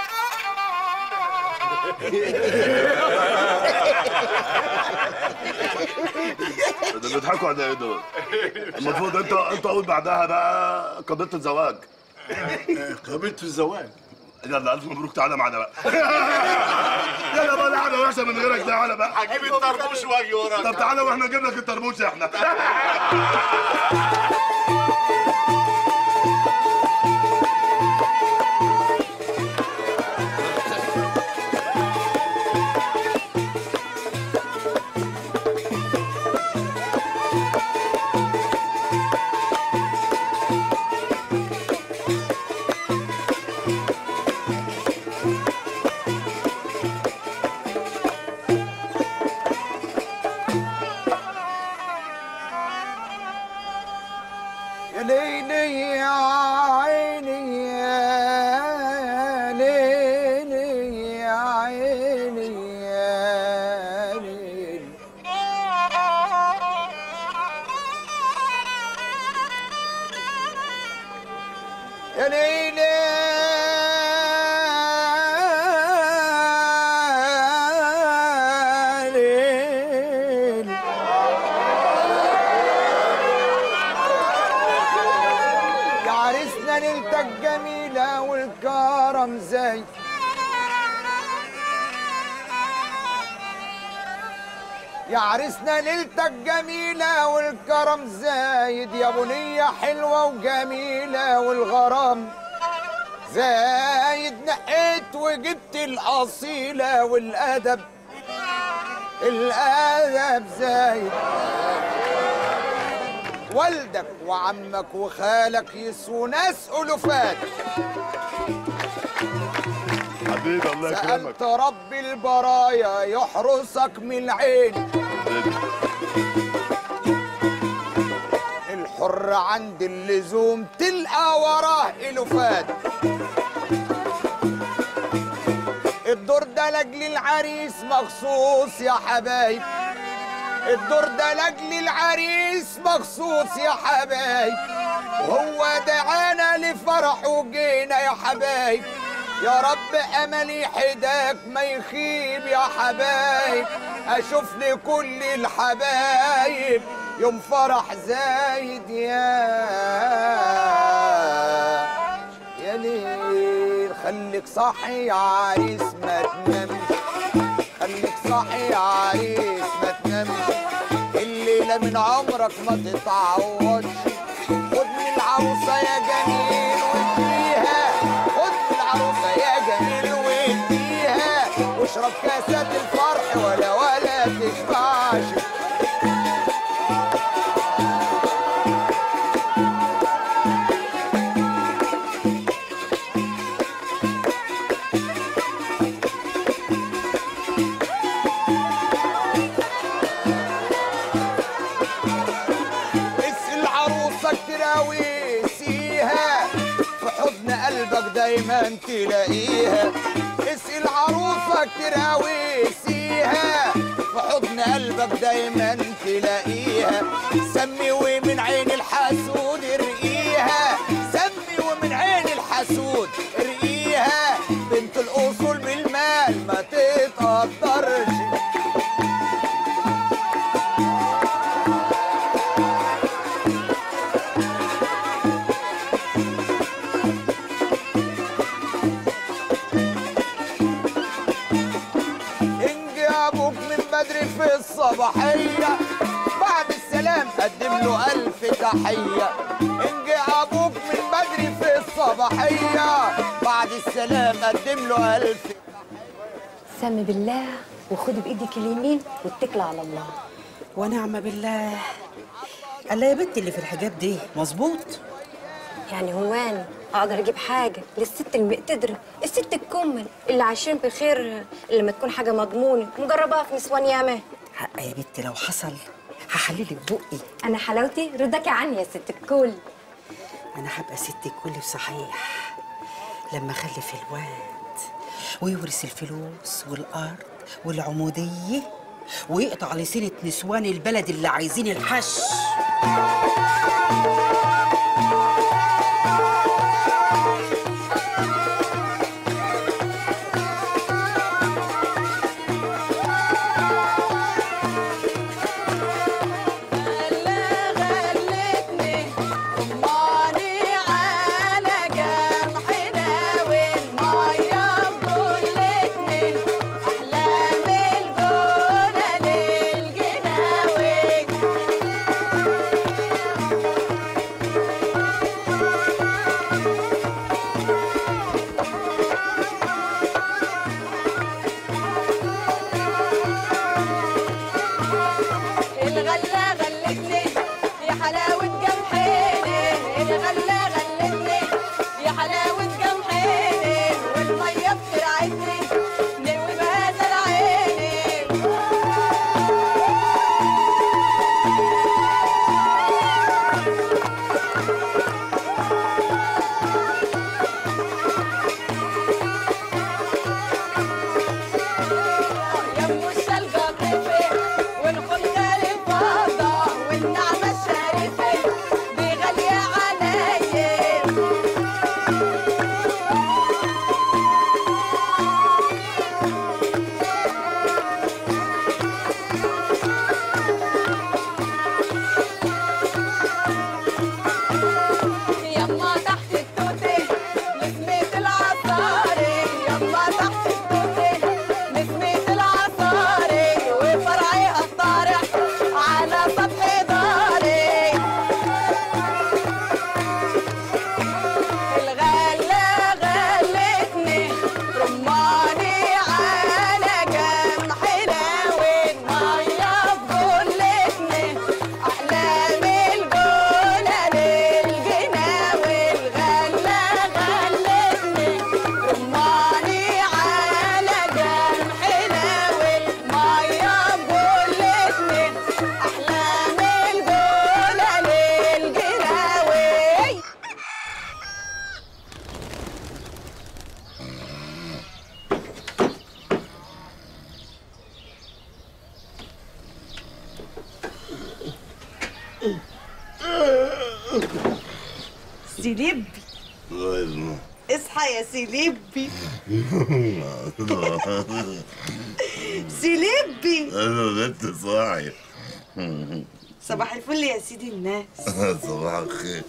ده بيضحكوا على ايه دول؟ المفروض انت انت قول بعدها بقى قضيه الزواج قبلت الزواج يلا الف مبروك تعالى معانا بقى يلا بقى قاعده وحشه من غيرك تعالى بقى هجيب الطربوش واجي وراك طب تعالى واحنا نجيب لك الطربوش احنا يا ليلي يا عيني يا ليلي يا عيني يا ليلي يا ليلي يا ليلي يا عريسنا ليلتك جميلة والكرم زي يا عريسنا ليلتك جميلة والكرم زايد يا بنية حلوة وجميلة والغرام زايد نقيت وجبت الأصيلة والأدب الأدب زايد والدك وعمك وخالك يسووا ناس ألوفات حبيبي الله يكرمك سألت رب البرايا يحرسك من العين الحر عند اللزوم تلقى وراه ألوفات الدور ده لاجل العريس مخصوص يا حبايب الدور ده لاجل العريس مخصوص يا حبايب وهو دعانا لفرح وجينا يا حبايب يا رب املي حداك ما يخيب يا حبايب اشوف لي كل الحبايب يوم فرح زايد يا يا ليل خليك صاحي يا عريس ما تنامش خليك صاحي يا عريس ما تنامش الليلة من عمرك ما تتعوضش خد من العروسة يا جميل واديها خد من العروسة يا جميل واديها واشرب كاسات الفرح ولا ولا تشبعش اسأل عروسك تراويسيها في حضن قلبك دايما تلاقيها اسأل عروسك تراويسيها في حضن قلبك دايما تلاقيها سمي ومن عين الحسود ارقيها سمي ومن عين الحسود ارقيها بنت الاصول بالمال ما تتقدرش انجي ابوك من بدري في الصباحية بعد السلام قدم له ألف تحية انجي ابوك من بدري في الصباحية بعد السلام قدم له ألف سمي بالله وخدي بايدك اليمين واتكلي على الله ونعم بالله الله يا بنتي اللي في الحجاب دي مظبوط يعني هو انا اقدر اجيب حاجه للست المقتدره الست الكمل اللي عايشين بخير لما تكون حاجه مضمونه مجرباها في نسوان ياما حق يا بنتي لو حصل هحللك بقي انا حلاوتي رضاكي عني يا ست الكل انا هبقى ست الكل صحيح لما اخلف الواد ويورث الفلوس والارض والعموديه ويقطع لسنة نسوان البلد اللي عايزين الحش ماني على جرحنا والمية سيليبي اصحى يا سيليبي سيليبي انا بنت صاحي صباح الفل يا سيدي الناس صباح الخير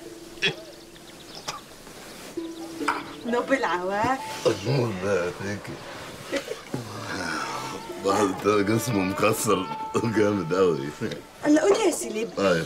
نوب العواف الله فيكي واحد جسمه مكسر جامد قوي هلا قولي يا سيليبي طيب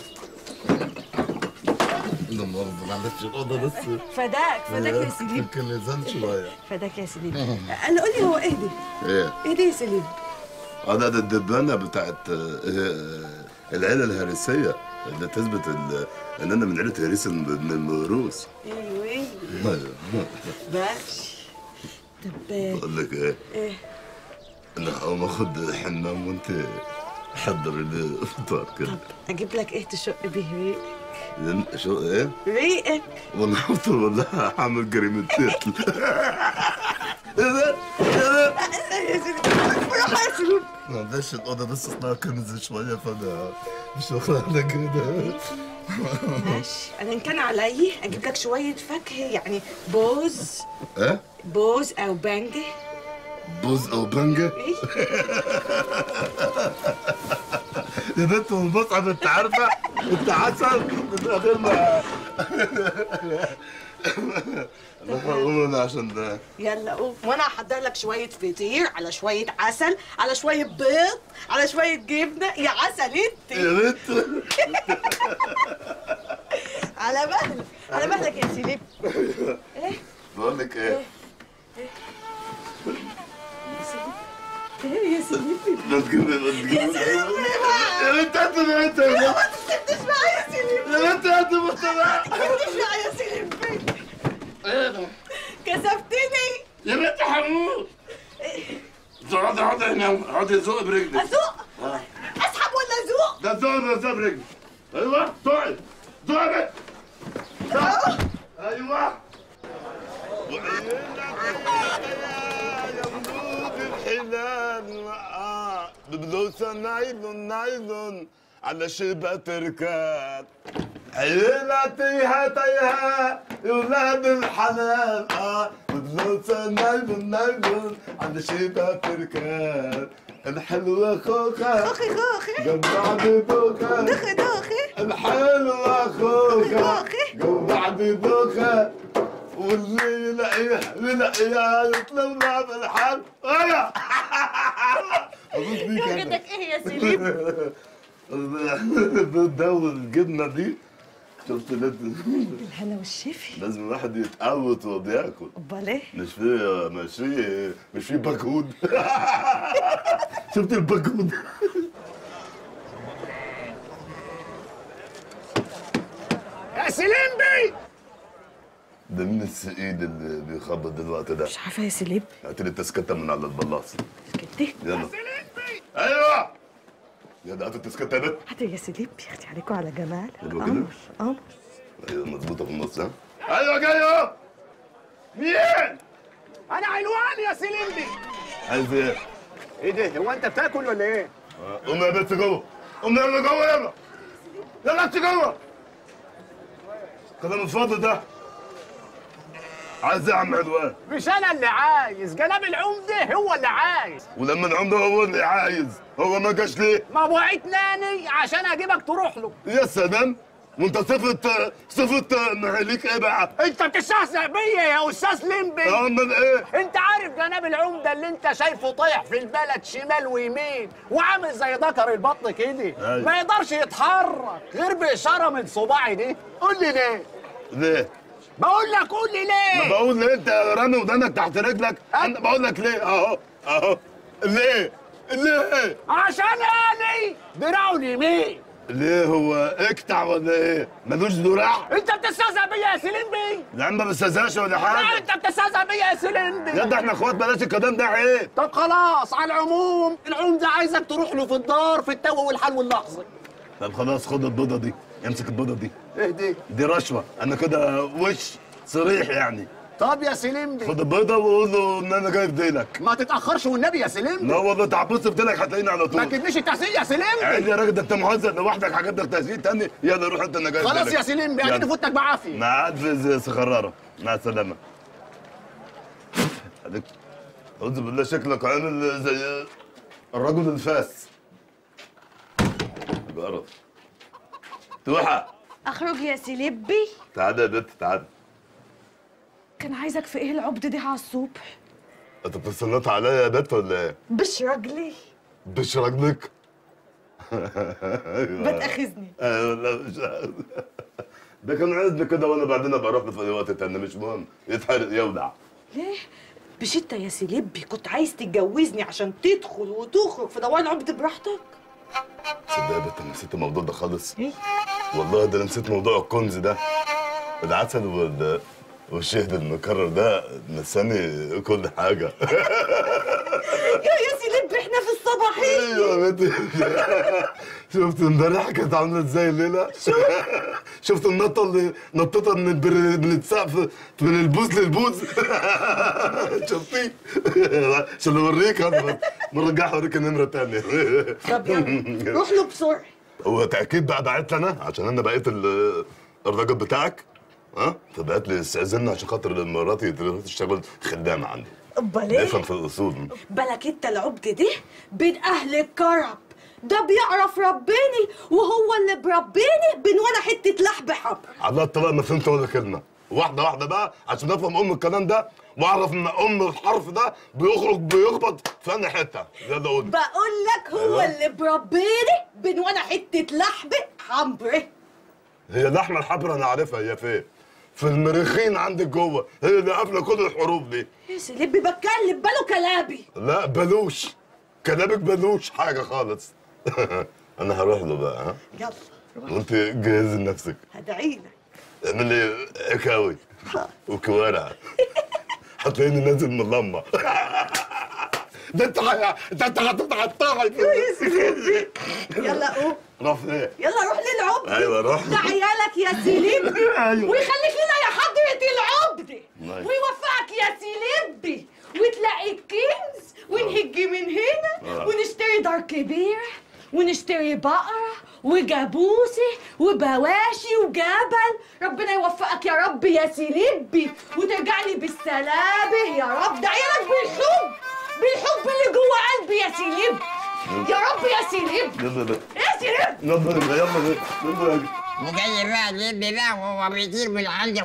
لا مؤاخذة معلش الأوضة بس فداك فداك يا سيليبي يمكن لزان شوية فداك يا سيليبي هلا قولي هو ايه دي؟ ايه ايه دي يا سيليبي؟ هذا ده الدبانة بتاعت آه، العيلة الهرسية اللي تثبت ال- ان انا من عيلة هريس من الموروث ايوه ايوه أيوة. باش طب بقول لك ايه ايه انا هقوم اخد حمام وانت حضر لي فطار كده اجيب لك ايه تشق بيه ريق ين- شو ايه؟ ريقك والله هفطر والله هعمل جريمة قتل ايه ده؟ ايه ده؟ يا سيدي روح يا سيدي معلش الأوضة بس اصلها كنز شوية فأنا مش واخد على كده ماشي انا ان كان عليا اجيب لك شويه فاكهه يعني بوز ايه؟ بوز او بانجه بوز أو بنجة؟ يا بنت من المصعب انت عارفة؟ انت عسل من غير ما انا هقوم انا عشان ده يلا قوم وانا هحضر لك شويه فطير على شويه عسل على شويه بيض على شويه جبنه يا عسل انت يا بنت على مهلك على مهلك يا سيدي ايه بقول لك ايه؟ ايه يا سيدي ما تجيب ما تجيب يا سيدي يا بنت انت ما انت لا ما تسكتش معايا يا سيدي يا بنت انت ما ما تسكتش معايا يا سيدي ايه ده؟ كسفتني يا بنت حمود اقعدي اقعدي هنا اقعدي زق برجلك ازوق اسحب ولا ازوق ده زق زق برجلك ايوه زقي زقي زق ايوه الحلال آه بلوسة نايلون نايلون على شبه تركات عيلة تيها تيها يا ولاد الحلال اه بلوسة نايلون نايلون على شبه تركات الحلوة خوخة خوخي خوخي جمعني دوخة دوخي دوخي الحلوة خوخة جمعني دوخة واللي يلاقيها يلاقيها يطلبنا بالحل انا ابوس بيك يا انا جدك ايه يا سيدي ده والجبنه دي شفت لازم الهنا والشفي لازم الواحد يتقوت وهو بياكل امال ايه مش في مش في مش في باكود شفت الباكود يا سليمبي ده مين السعيد اللي بيخبط دلوقتي ده؟ مش عارفه يا سليم هات لي التسكته من على البلاص سكتي يلا ايوه يا ده هات التسكته يا بنت حتى يا سليم يختي عليكم على جمال حلوة كده؟ قمر قمر ايوه مظبوطه في النص ها ايوه جاي اهو مين؟ انا علوان يا سليمبي عايز ايه؟ ايه ده هو انت بتاكل ولا ايه قوم يا بنت جوه قوم يلا جوه يلا يلا انت جوه كلام الفاضي ده عايز ايه يا عم عدوان؟ مش انا اللي عايز جناب العمده هو اللي عايز ولما العمده هو اللي عايز هو ما جاش ليه؟ ما وعدتناني عشان اجيبك تروح له يا سلام وانت صفة صفة معاليك ايه بقى؟ انت بتستهزئ بيا يا استاذ ليمبي امال ايه؟ انت عارف جناب العمده اللي انت شايفه طايح في البلد شمال ويمين وعامل زي ذكر البطن كده أيوة. ما يقدرش يتحرك غير باشاره من صباعي دي قول لي ليه ليه؟ بقول لك قول لي ما ليه بقول ليه انت رامي ودانك تحت رجلك انا بقول لك ليه اهو اهو ليه؟ ليه؟ عشان اني دراعه اليمين ليه هو اكتع ولا ايه؟ ملوش ذراع؟ انت بتستهزئ بيا يا سليمبي يا عم ما بستهزاش ولا لا حاجة انت بتستهزئ بيا يا سليمبي يا ده احنا اخوات بلاش الكلام ده عيب طب خلاص على العموم العمده عايزك تروح له في الدار في التو والحل واللحظه طب خلاص خد البيضة دي امسك البيضة دي ايه دي دي رشوة انا كده وش صريح يعني طب يا سليمبي خد البيضه وقول له ان انا جاي بديلك ما تتاخرش والنبي يا سليمبي لا والله تعبص في ديلك هتلاقيني على طول ما تجيبليش التحسين يا عادي سليمبي يا راجل ده انت مهزأ لوحدك هجيب لك تهزيق تاني يلا روح انت انا جاي خلاص بديلك. يا سليمبي يلا. اديني فوتك بعافيه مع الف سخراره مع السلامه عليك اعوذ بالله شكلك عامل زي الرجل الفاس بقرف توحى اخرج يا سلبي تعالى يا بنت تعالى كان عايزك في ايه العبد دي على الصبح انت بتستنط عليا يا بنت ولا ايه؟ بش رجلي بش رجلك ايوه بتأخذني. ايوه لا مش عارف. ده كان عايزني كده وانا بعدين ابقى اروح له في اي وقت تاني مش مهم يتحرق يولع ليه؟ مش انت يا سلبي كنت عايز تتجوزني عشان تدخل وتخرج في دوان عبد براحتك؟ تصدق يا بنت انا نسيت الموضوع ده خالص والله ده انا نسيت موضوع الكنز ده العسل وال والشهد المكرر ده نساني كل حاجه يا يا سلبي احنا في الصباحين ايوه يا بنت شفت امبارح كانت عامله ازاي الليله شفت النطه اللي نطتها من البر... من السقف من البوز للبوز شفتي عشان اوريك انا بس مرجع اوريك النمره الثانيه طب يلا روح له بسرعه هو تاكيد بقى بعت لي انا عشان انا بقيت ال- الراجل بتاعك ها فبعت لي استاذن عشان خاطر مراتي تروح تشتغل خدامه عندي امال ايه؟ بفهم في الاصول بالك انت العبد ده بين اهل الكرم ده بيعرف رباني وهو اللي برباني بين وانا حته لحم حمر على الطلاق ما فهمت ولا كلمه واحده واحده بقى عشان افهم ام الكلام ده واعرف ان ام الحرف ده بيخرج بيخبط في انهي حته يلا قول بقول لك هو أيوة. اللي برباني بين وانا حته لحم حمر هي اللحمه الحمراء انا عارفها هي فين في المريخين عندك جوه هي اللي قافله كل الحروف دي يا سلبي بتكلم باله كلامي لا بلوش كلامك بلوش حاجه خالص انا هروح له بقى ها يلا وانت جهزي لنفسك هدعي لك اعملي عكاوي وكوارع هتلاقيني نازل من اللمه ده انت ح- ده انت هتتقطعي يا سلبي يلا قوم روح فين؟ يلا روح للعبد أيوة، روح. ده عيالك يا سلبي أيوة. ويخليك لنا يا حضرة العبد نايس. ويوفقك يا سلبي وتلاقي الكنز ونهج من هنا آه. ونشتري دار كبيرة ونشتري بقرة وجاموسة وبواشي وجبل ربنا يوفقك يا رب يا سلبي وترجع لي بالسلامة يا رب ده عيالك بالحب بالحب اللي جوه قلبي يا سلبي يا رب يا سلبي يلا بقى يا سلبي يلا يلا يلا يلا وجاي بقى لب بقى وهو بيطير من عندي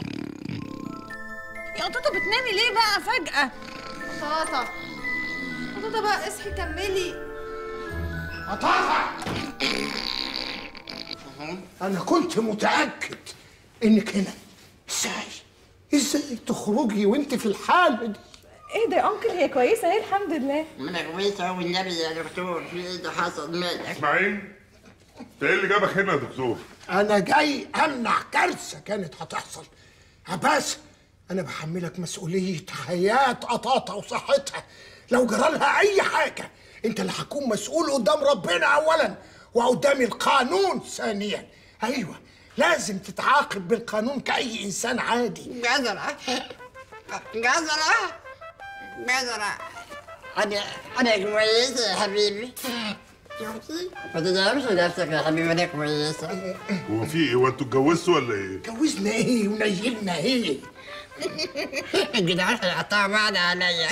يا قطوطة بتنامي ليه بقى فجأة؟ قطاطة قطوطة بقى اصحي كملي قطاطة أنا كنت متأكد إنك هنا إزاي؟ إزاي تخرجي وأنت في الحالة دي؟ ايه ده يا انكل هي كويسة اهي الحمد لله ما انا كويسه والنبي يا دكتور في ايه ده حصل مالك اسماعيل انت ايه اللي جابك هنا يا دكتور؟ أنا جاي أمنع كارثة كانت هتحصل عباس أنا بحملك مسؤولية حياة قطاطة وصحتها لو جرالها أي حاجة أنت اللي هتكون مسؤول قدام ربنا أولا وقدام القانون ثانيا أيوه لازم تتعاقب بالقانون كأي إنسان عادي جزرة جزرة جزرة أنا أنا كويسة يا حبيبي شفتي؟ ما تدعمش نفسك يا حبيبي أنا كويسة هو في ايه؟ هو انتوا اتجوزتوا ولا ايه؟ جوزنا إيه ونيلنا إيه؟ الجدعان هيقطعوا بعض عليا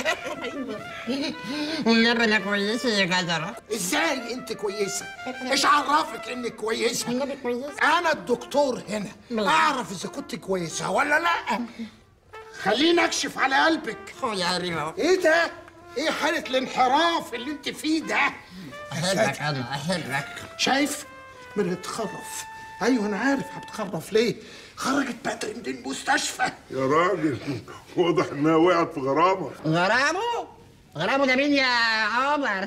والنبي أنا كويسة يا جزرة ازاي انت كويسه ايش عرفك انك كويسه النبي كويسة انا الدكتور هنا ماشي. اعرف اذا كنت كويسه ولا لا خليني اكشف على قلبك خد يا حبيبي اهو ايه ده ايه حاله الانحراف اللي انت فيه ده أحبك أنا أحبك شايف بنتخرف ايوه انا عارف هتخرف ليه خرجت بدري من المستشفى يا راجل واضح انها وقعت في غرامه غرامه غرامه ده مين يا عمر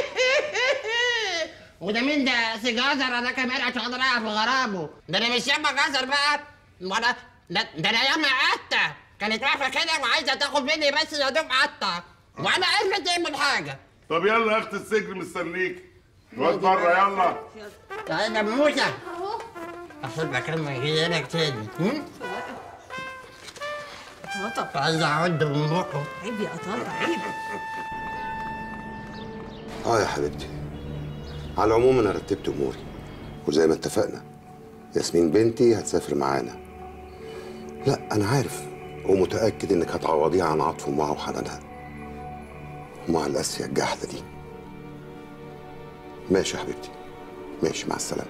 وده مين ده سي جزر ده كمان عشان رايح في غرامه ده انا مش ياما جزر بقى ولا ده, ده انا ياما قطه كانت واقفه كده وعايزه تاخد مني بس يا دوب قطه وانا عارفه تعمل حاجه طب يلا يا اخت السجن مستنيك الواد بره يلا تعالى يا موسى احبك لما اجي لك تاني هم؟ قطاطة عايز اعد من بقه عيب يا قطاطة عيب اه يا حبيبتي على العموم انا رتبت اموري وزي ما اتفقنا ياسمين بنتي هتسافر معانا لا انا عارف ومتاكد انك هتعوضيها عن عطف امها وحنانها امها القاسيه الجحده دي ماشي يا حبيبتي ماشي مع السلامه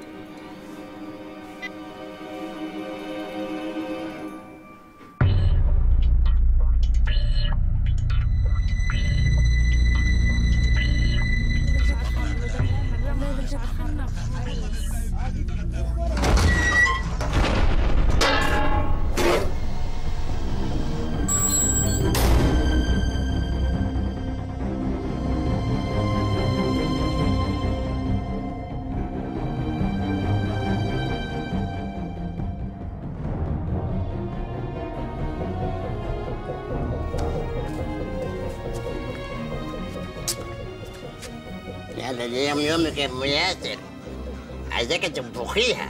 يلا دي يوم يومك يا ام ياسر عايزاك تنفخيها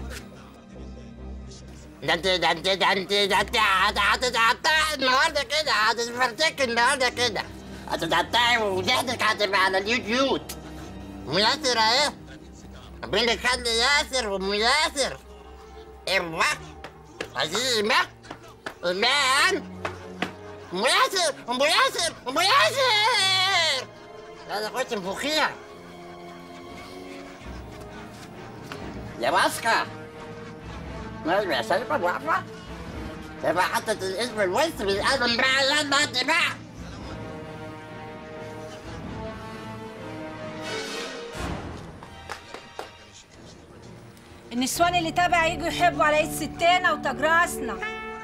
ده انت ده انت ده انت ده انت هت- هتتقطعي النهارده كده هتتفرتكي النهارده كده هتتقطعي ووجهتك هتبقى على اليوتيوب ام ياسر اهي ربنا يخلي ياسر وام ياسر ايوه عزيزي ما المان ام ياسر ام ياسر ام ياسر لا خش انفخيها يا ماسكة ماشي يا سلمى واقفة تبقى حطت الاسم الوسط بالقلم بقى يلا انت بقى النسوان اللي تابع يجوا يحبوا على ايد ستنا وتاج راسنا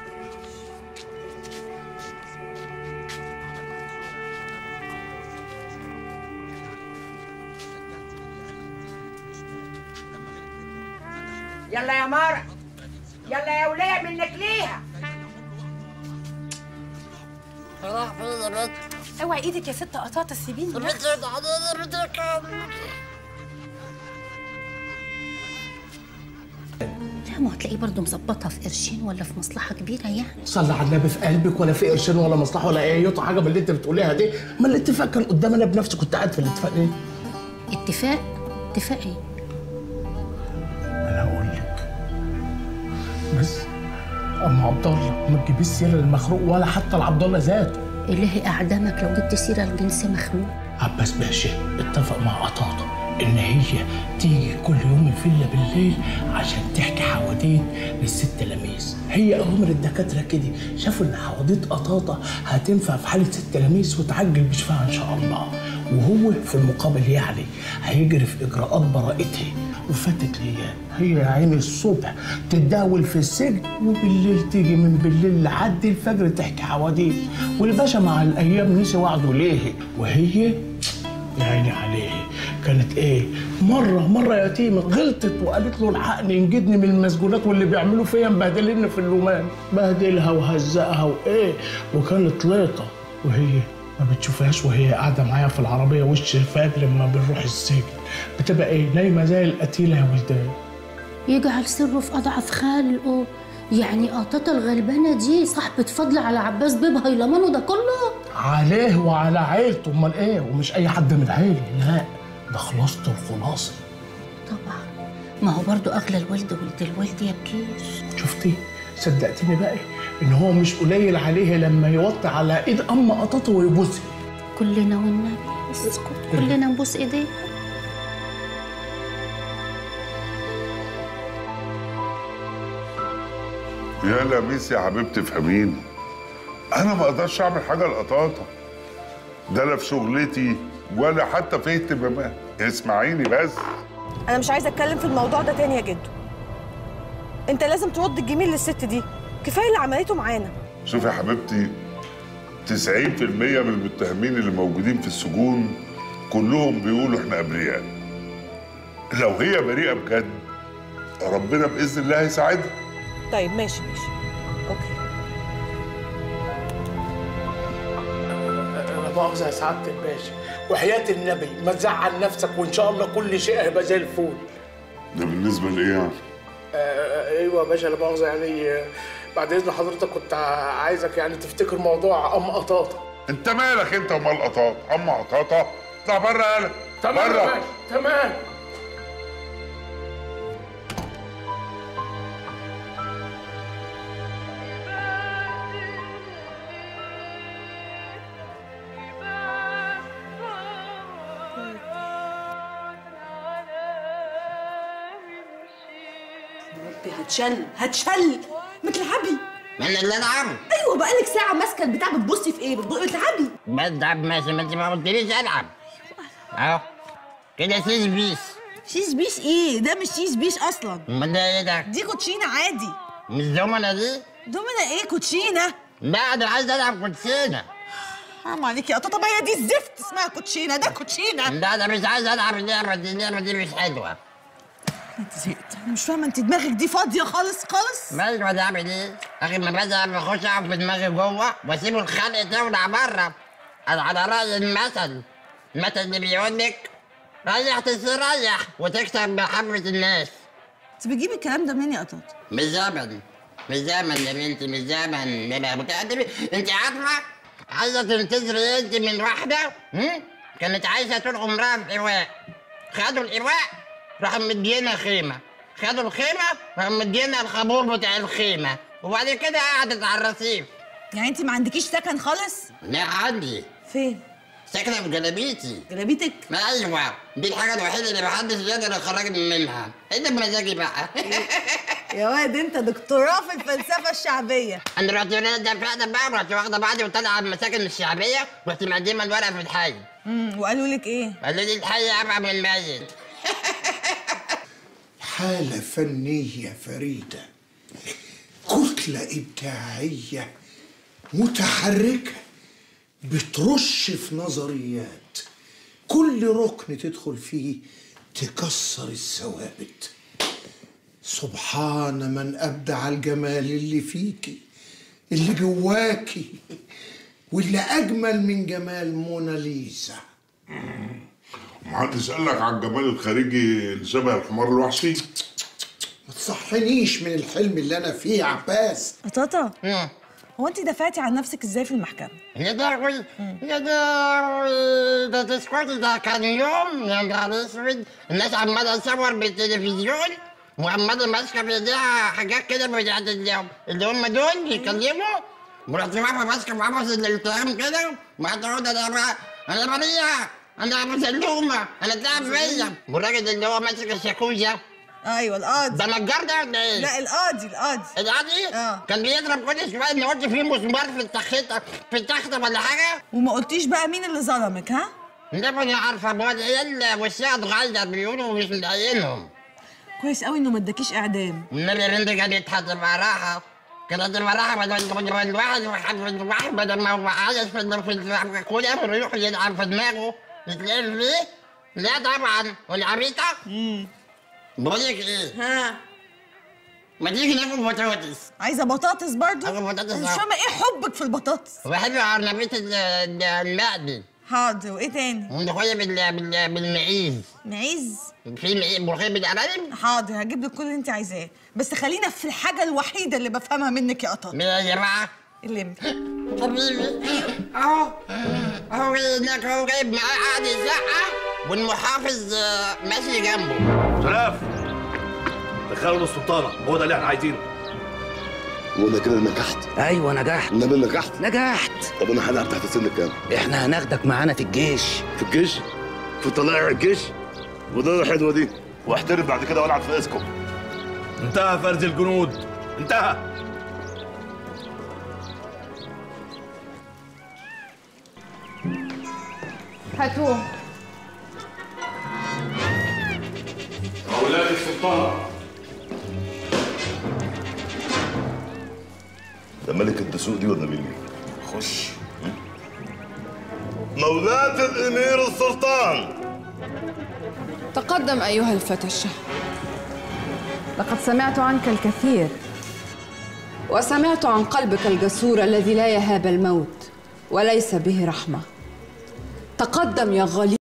يلا يا مرة يلا يا ولية منك ليها راح فين يا بنت؟ اوعي ايدك يا ست قطاطة سيبيني بنت لا ما هتلاقيه برضه مظبطها في قرشين ولا في مصلحة كبيرة يعني صلي على النبي في قلبك ولا في قرشين ولا مصلحه ولا اي يطع حاجه من اللي انت بتقوليها دي ما الاتفاق كان قدامنا بنفسي كنت قاعد في الاتفاق ايه اتفاق اتفاق ايه؟ انا هقول لك بس ام عبد الله ما تجيبيش سيره للمخلوق ولا حتى لعبد الله ذاته إلهي أعدامك لو جبت سيرة لجنس مخلوق عباس باشا اتفق مع قطاطة إن هي تيجي كل يوم الفيلا بالليل عشان تحكي حواديت للست لميس هي أوامر الدكاترة كده شافوا إن حواديت قطاطة هتنفع في حالة ست لميس وتعجل بشفاها إن شاء الله وهو في المقابل يعني هيجري في إجراءات براءتها وفاتت ليا هي يا عيني الصبح تتداول في السجن وبالليل تيجي من بالليل لحد الفجر تحكي حواديت والباشا مع الايام نسي وعده ليه وهي يا عيني عليه كانت ايه مره مره يتيمه غلطت وقالت له الحقني انجدني من المسجونات واللي بيعملوا فيا مبهدليني في اللومان بهدلها وهزقها وايه وكانت ليطه وهي ما بتشوفهاش وهي قاعده معايا في العربيه وش الفجر لما بنروح السجن بتبقى ايه نايمه زي القتيله يا ولدان يجعل سره في أضعف خلقه يعني قطاطة الغلبانة دي صاحبة فضل على عباس بيه هيلمانه ده كله عليه وعلى عيلته امال ايه ومش اي حد من عيلي لا ده خلاصته الخلاصه طبعا ما هو برضو أغلى الولد ولد الولد يا بكير شفتي صدقتني بقى ان هو مش قليل عليه لما يوطي على ايد ام قطاطه ويبوسها كلنا والنبي اسكت كلنا نبوس ايديه يا لميس يا حبيبتي فهميني انا ما اقدرش اعمل حاجه لقطاطه ده لا في شغلتي ولا حتى في اهتمامات اسمعيني بس انا مش عايزه اتكلم في الموضوع ده تاني يا جدو انت لازم ترد الجميل للست دي كفايه اللي عملته معانا شوفي يا حبيبتي 90% من المتهمين اللي موجودين في السجون كلهم بيقولوا احنا ابرياء لو هي بريئه بجد ربنا باذن الله هيساعدها طيب ماشي ماشي اوكي لا مؤاخذه يا سعاده الباشا وحياه النبي ما تزعل نفسك وان شاء الله كل شيء هيبقى زي الفل ده بالنسبه لايه يعني آه، ايوه يا باشا لا مؤاخذه يعني آه، بعد اذن حضرتك كنت عايزك يعني تفتكر موضوع ام قطاطه انت مالك انت ومال قطاط اما قطاطه اطلع بره يالا تمام يا بره باشا تمام هتشل هتشل ما تلعبي من اللي العب ايوه بقالك ساعه ماسكه البتاع بتبصي في ايه بتبقي بتلعبي بلعب ماشي ما انت ما قلتليش العب اهو كده سيس بيس شيش بيش ايه ده مش شيش بيش اصلا امال ده ايه ده؟ دي كوتشينه عادي مش دومنا دي؟ دومنا ايه كوتشينه لا انا عايز العب كوتشينه حرام عليكي يا طب هي دي الزفت اسمها كوتشينه ده كوتشينه لا انا مش عايز العب اللعبه دي اللعبه دي مش حلوه انت زهقت انا مش فاهمه انت دماغك دي فاضيه خالص خالص مالك ما تعمل ايه؟ اخي ما بزهق بخش اقعد في دماغي جوه واسيب الخلق تولع بره انا على راي المثل المثل اللي بيقول لك ريح تستريح وتكسب محبة الناس انت بتجيبي الكلام ده منين يا قطاط مش زمن مش زمن يا بنتي مش زمن يبقى متقدمة انت عارفة عايزة تنتظري انت من واحدة هم؟ كانت عايشة طول عمرها في إيواء خدوا الإيواء راحوا مدينا خيمة خدوا الخيمة راحوا مدينا الخابور بتاع الخيمة وبعد كده قعدت على الرصيف يعني انت ما عندكيش سكن خالص لا عندي فين ساكنة في جلابيتي جلابيتك؟ ما ايوه دي الحاجة الوحيدة اللي محدش يقدر يخرجني منها انت بمزاجي بقى يا واد انت دكتوراه في الفلسفه الشعبيه انا رحت ده فعلا بقى رحت واخدة بعضي وطالعة على المساكن الشعبية رحت مقدمة الورقة في الحي امم وقالوا لك ايه قالوا لي الحي أبعد من الميت حالة فنية فريدة كتلة إبداعية متحركة بترش في نظريات كل ركن تدخل فيه تكسر الثوابت سبحان من أبدع الجمال اللي فيكي اللي جواكي واللي أجمل من جمال موناليزا محدش قال لك على الجمال الخارجي اللي شبه الحمار الوحشي ما تصحنيش من الحلم اللي أنا فيه يا عباس قطاطه هو انت دفعتي عن نفسك ازاي في المحكمه يا داوي يا داوي ده تسكتي ده كان يوم يا نهار اسود الناس عماله تصور بالتلفزيون وعماله ماسكه في ايديها حاجات كده بتاعت اليوم اللي هم دول بيتكلموا ورحت واقفه ماسكه في عبس الالتهام كده وهتقعد انا بقى انا بريئه انا مسلومه انا تعب فيا والراجل اللي هو ماسك الشاكوزا ايوه القاضي ده نجار ده ولا ايه؟ لا القاضي القاضي القاضي؟ اه كان بيضرب كل شويه ان قلت فيه مسمار في التخته في التخته ولا حاجه؟ وما قلتيش بقى مين اللي ظلمك ها ده ما انا عارفه بقى العيال وشها اتغير بيقولوا مش مضايقينهم كويس قوي انه ما اداكيش اعدام النبي يا بنتي كانت هتبقى راحه كانت تبقى راحه بدل بدل الواحد الواحد بدل ما هو عايش في في كل امر يروح يلعب في دماغه يتلعب فيه لا طبعا والعبيطه بقول لك ايه ها ما تيجي ناكل بطاطس عايزه بطاطس برضو اكل بطاطس مش أهو. فاهمه ايه حبك في البطاطس بحب عرنبية المقلي حاضر وايه تاني وملوخية بال بال بالمعيز معيز في معيز ملوخية بالأرانب حاضر هجيب لك كل اللي انت عايزاه بس خلينا في الحاجه الوحيده اللي بفهمها منك يا قطاط مين يا جماعة؟ اللمبي حبيبي اهو اهو هناك هو جايب معاه قاعد يزعق والمحافظ آه، ماشي جنبه شرف دخلوا السلطانه هو ده اللي احنا عايزينه وانا كده نجحت ايوه نجحت النبي نجحت نجحت طب انا هلعب تحت سن كام؟ احنا هناخدك معانا في الجيش في الجيش؟ في طلائع الجيش؟ وده الحلوه دي واحترف بعد كده والعب في اسكم انتهى فرز الجنود انتهى هاتوه أولاد السلطان ده ملك الدسوق دي ولا مين؟ خش مولاة الامير السلطان تقدم أيها الفتى الشهم لقد سمعت عنك الكثير وسمعت عن قلبك الجسور الذي لا يهاب الموت وليس به رحمة تقدم يا غليظ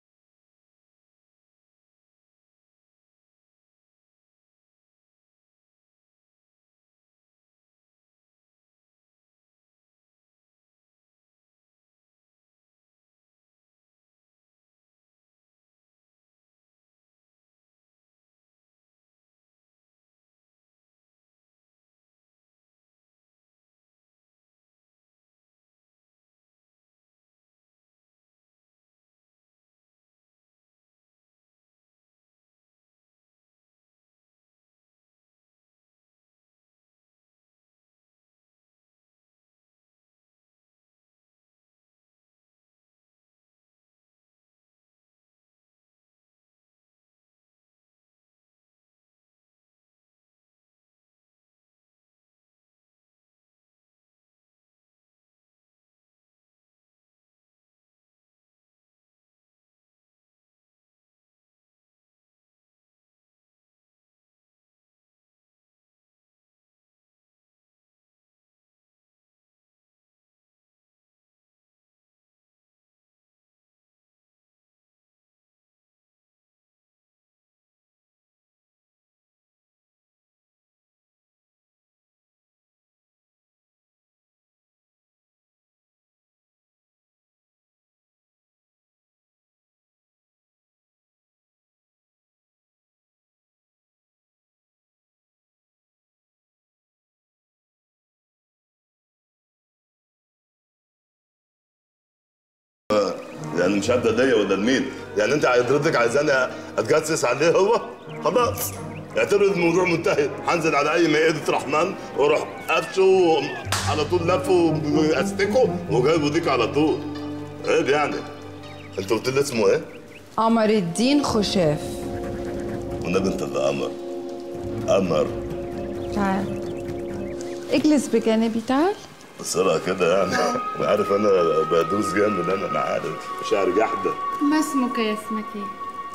يعني مش هبدا ليا ولا لمين يعني انت حضرتك عايزاني اتجسس عليه هو خلاص اعتبر الموضوع منتهي هنزل على اي مائده رحمن واروح قفشه على طول لفه واستكه وجايبه ديك على طول عيب يعني انت قلت لي اسمه ايه؟ قمر الدين خشاف والنبي انت اللي قمر قمر تعال اجلس بجانبي تعال بسرعة كده يعني عارف انا بدوس جامد انا انا عارف شعر جحده ما اسمك يا اسمك ايه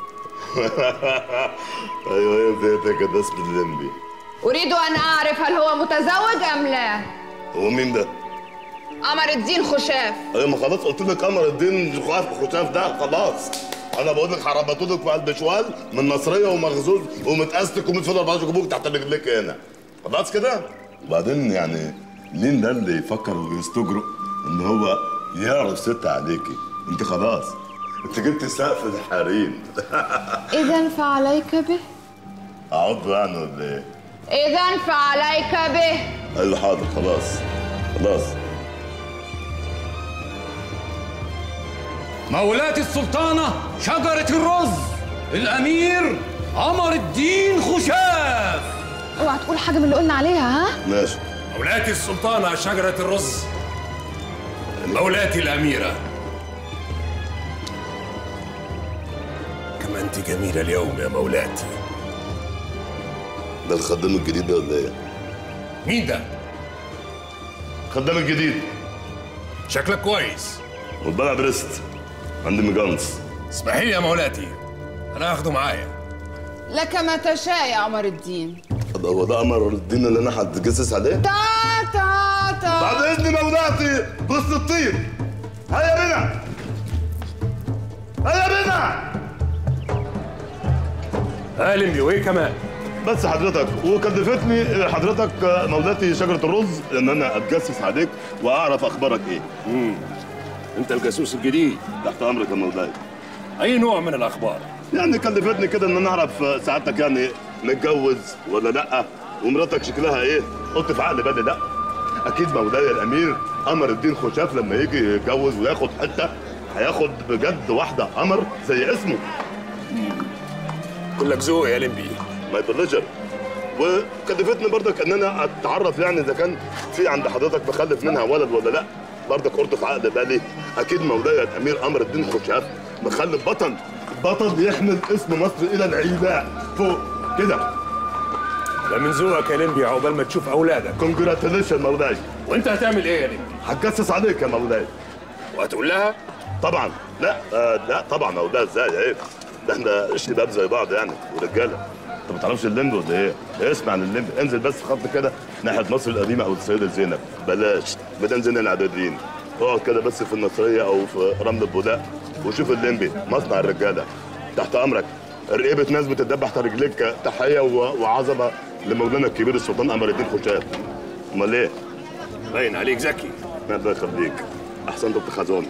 ايوه هي بيتك ده اسم الليمبي اريد ان اعرف هل هو متزوج ام لا هو مين ده؟ قمر الدين خشاف ايوه ما خلاص قلت لك قمر الدين خاف خشاف ده خلاص انا بقول لك هربطوا لك في قلب شوال من نصريه ومغزوز ومتأستك ومتفضل 14 كبوك تحت رجليك هنا خلاص كده؟ وبعدين يعني مين ده اللي يفكر ويستجرؤ ان هو يعرف ست عليكي؟ انت خلاص انت جبت سقف الحريم اذا فعليك به اقعد يعني ولا ايه؟ اذا فعليك به ايوه حاضر خلاص خلاص مولاة السلطانة شجرة الرز الأمير قمر الدين خشاف اوعى تقول حاجه من اللي قلنا عليها ها ماشي مولاة السلطانة شجرة الرز مولاتي الأميرة كما أنت جميلة اليوم يا مولاتي ده الخدام الجديد ده ولا ايه؟ مين ده؟ خدام الجديد شكلك كويس والبلع بريست عندي مجانس اسمحي لي يا مولاتي أنا هاخده معايا لك ما تشاء يا قمر الدين طب هو ده قمر الدين اللي انا هتجسس عليه؟ تا تا تا بعد اذن مولاتي بص الطير هيا بنا هيا بنا قالم لي وايه كمان؟ بس حضرتك وكلفتني حضرتك مولاتي شجره الرز ان انا اتجسس عليك واعرف اخبارك ايه. امم انت الجاسوس الجديد تحت امرك يا مولاي. اي نوع من الاخبار؟ يعني كلفتني كده ان انا اعرف سعادتك يعني متجوز ولا لا ومراتك شكلها ايه؟ قلت في عقل بالي لا. اكيد مولاي الامير قمر الدين خشاف لما يجي يتجوز وياخد حته هياخد بجد واحده قمر زي اسمه. كلك ذوق يا لمبي ماي بليجر وكلفتني برضك ان انا اتعرف يعني اذا كان في عند حضرتك مخلف منها ولد ولا لا برضك قلت في عقل بالي اكيد مولاي الامير قمر الدين خشاف مخلف بطل بطل يحمل اسم مصر الى العيباء فوق كده ده من ذوقك يا لمبي عقبال ما تشوف اولادك كونجراتيليشن مولاي وانت هتعمل ايه يا لمبي؟ هتجسس عليك يا مولاي وهتقول لها؟ طبعا لا آه لا طبعا مولاي ازاي عيب ده احنا شباب زي بعض يعني ورجاله انت ما تعرفش الليمبي ولا ايه؟ اسمع عن الليمبي انزل بس خط كده ناحيه مصر القديمه او السيده زينب بلاش بدل زين العدادين اقعد كده بس في النصريه او في رمل البولاق وشوف الليمبي مصنع الرجاله تحت امرك رقيبه ناس بتدبح تحت رجليك تحيه و- وعظمه لمولانا الكبير السلطان قمر الدين خشاب امال ايه؟ باين عليك ذكي الله يخليك احسن دكتور خزون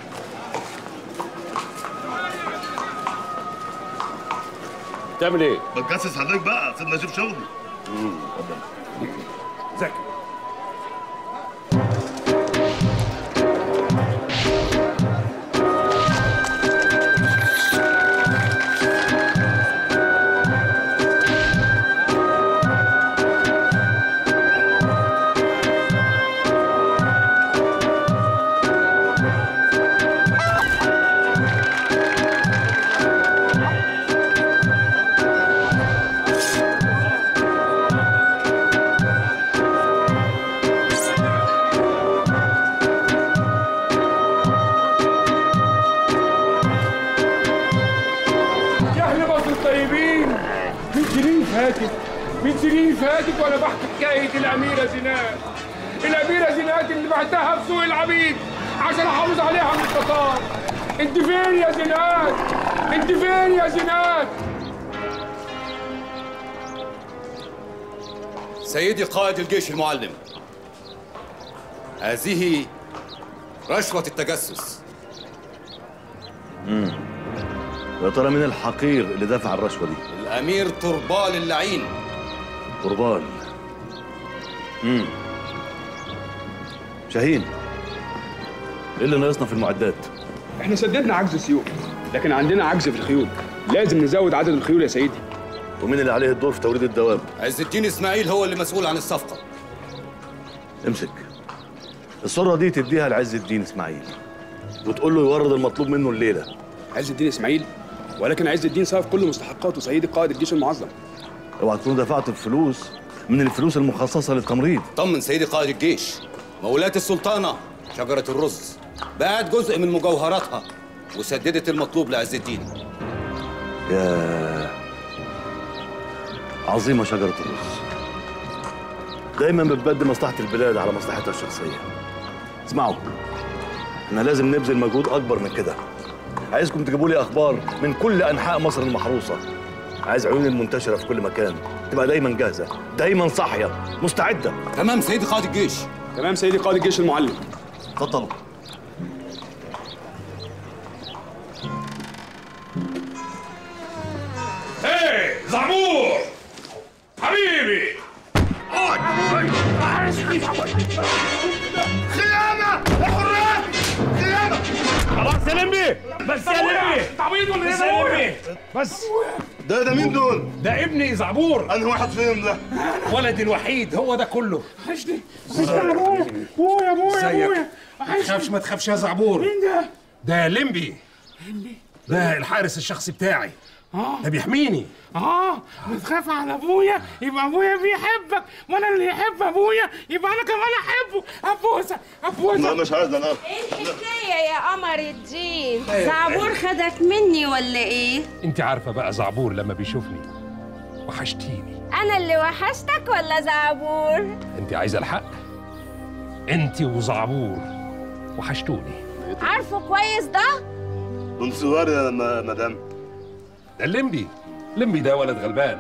تعمل ايه؟ بتجسس عليك بقى سيبنا اشوف شغلي ذكي يا اهل مصر الطيبين من سنين فاتت من سنين فاتت وانا بحكي حكايه الاميره زينات الاميره زينات اللي بعتها في سوق العبيد عشان احافظ عليها من التتار انت فين يا زينات انت فين يا زينات سيدي قائد الجيش المعلم هذه رشوة التجسس امم يا ترى مين الحقير اللي دافع الرشوه دي؟ الأمير طربال اللعين قربان امم شاهين ايه اللي ناقصنا في المعدات؟ احنا سددنا عجز السيوف لكن عندنا عجز في الخيول لازم نزود عدد الخيول يا سيدي ومين اللي عليه الدور في توريد الدواب عز الدين اسماعيل هو اللي مسؤول عن الصفقه امسك الصرة دي تديها لعز الدين اسماعيل وتقول له يورد المطلوب منه الليلة عز الدين اسماعيل ولكن عز الدين صرف كل مستحقاته سيدي قائد الجيش المعظم اوعى تكونوا دفعتوا الفلوس من الفلوس المخصصة للتمريض طمن سيدي قائد الجيش مولاة السلطانه شجره الرز باعت جزء من مجوهراتها وسددت المطلوب لعز الدين يا عظيمة شجرة الرز دايما بتبدي مصلحة البلاد على مصلحتها الشخصية اسمعوا احنا لازم نبذل مجهود أكبر من كده عايزكم تجيبوا لي أخبار من كل أنحاء مصر المحروسة عايز عيون المنتشرة في كل مكان تبقى دايما جاهزة دايما صاحية مستعدة تمام سيدي قائد الجيش تمام سيدي قائد الجيش المعلم اتفضلوا ايه زعبور حبيبي خيانة حرية خيانة خلاص يا لمبي بس يا لمبي تعبيط ولا بس ايه يا يا لمبي. لمبي بس ده ده مين دول؟ ده ابني زعبور انهي واحد فيهم ده؟ ولدي الوحيد هو ده كله وحشني وحشني يا ابويا ابويا ابويا ابويا ما تخافش ما تخافش يا زعبور مين ده؟ ده لمبي ده الحارس الشخصي بتاعي اه ده بيحميني اه بتخاف على ابويا يبقى ابويا بيحبك وانا اللي يحب ابويا يبقى انا كمان احبه ابوسه ابوسه لا مش عايز انا الحكاية يا قمر الدين أيوة. زعبور خدك مني ولا ايه؟ انت عارفه بقى زعبور لما بيشوفني وحشتيني انا اللي وحشتك ولا زعبور؟ انت عايزه الحق انت وزعبور وحشتوني عارفه كويس ده؟ من صغار يا م- مدام ده الليمبي لمبي ده ولد غلبان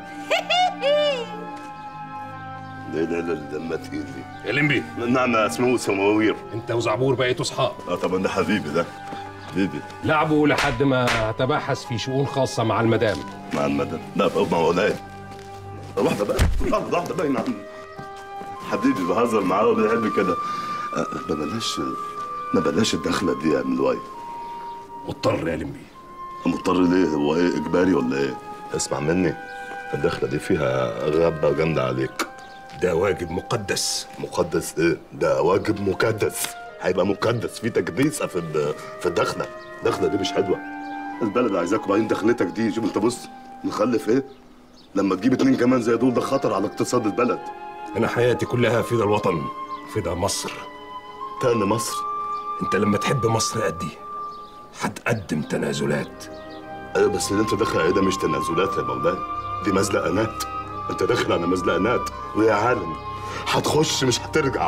ده ده ده دمها تقيل دي يا لمبي نعم اسمه سماوير انت وزعبور بقيتوا اصحاب اه طبعا ده حبيبي ده حبيبي لعبوا لحد ما تباحث في شؤون خاصه مع المدام مع المدام لا بقى مع اولاد واحدة بقى واحدة واحدة بقى نعم حبيبي بهزر معاه وبيحب كده آه، ما بلاش ما بلاش الدخلة دي يا عم لؤي مضطر يا لمبي مضطر ليه هو ايه اجباري ولا ايه اسمع مني الدخلة دي فيها غبة جامدة عليك ده واجب مقدس مقدس ايه ده واجب مكدس هيبقى مكدس في تكديسة في الد- في الدخلة الدخلة دي مش حلوة البلد عايزاك وبعدين دخلتك دي شوف انت بص مخلف ايه لما تجيب اتنين كمان زي دول ده خطر على اقتصاد البلد انا حياتي كلها فدا الوطن فدا مصر تاني مصر انت لما تحب مصر قدي هتقدم تنازلات ايوه بس اللي انت داخل عليه ده مش تنازلات يا مولاي دي مزلقانات انت داخل على مزلقانات ويا عالم هتخش مش هترجع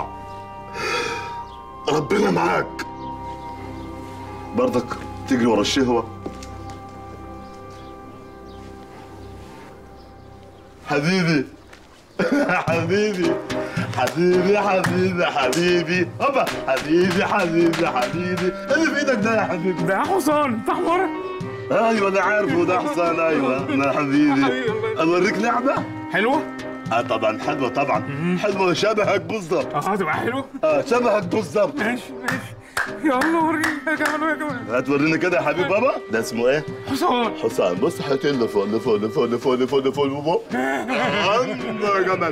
ربنا معاك برضك تجري ورا الشهوة حبيبي حبيبي حبيبي حبيبي حبيبي هوبا حبيبي حبيبي حبيبي اللي في ايدك ده يا حبيبي ده حصان تحمر ايوه انا عارفه ده حصان ايوه انا حبيبي اوريك لعبه حلوه اه طبعا حلوه طبعا حلوه شبهك بالظبط اه تبقى حلوه اه شبهك بالظبط ماشي ماشي يلا وريني يا كمان يا كمان هتوريني كده يا حبيب بابا ده اسمه ايه حصان حسام بص حيطين اللي فوق اللي فوق اللي فوق اللي فوق اللي فوق اللي فوق اللي فوق الله يا جمال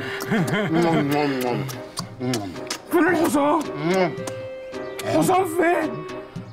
فين الحصان؟ حصان فين؟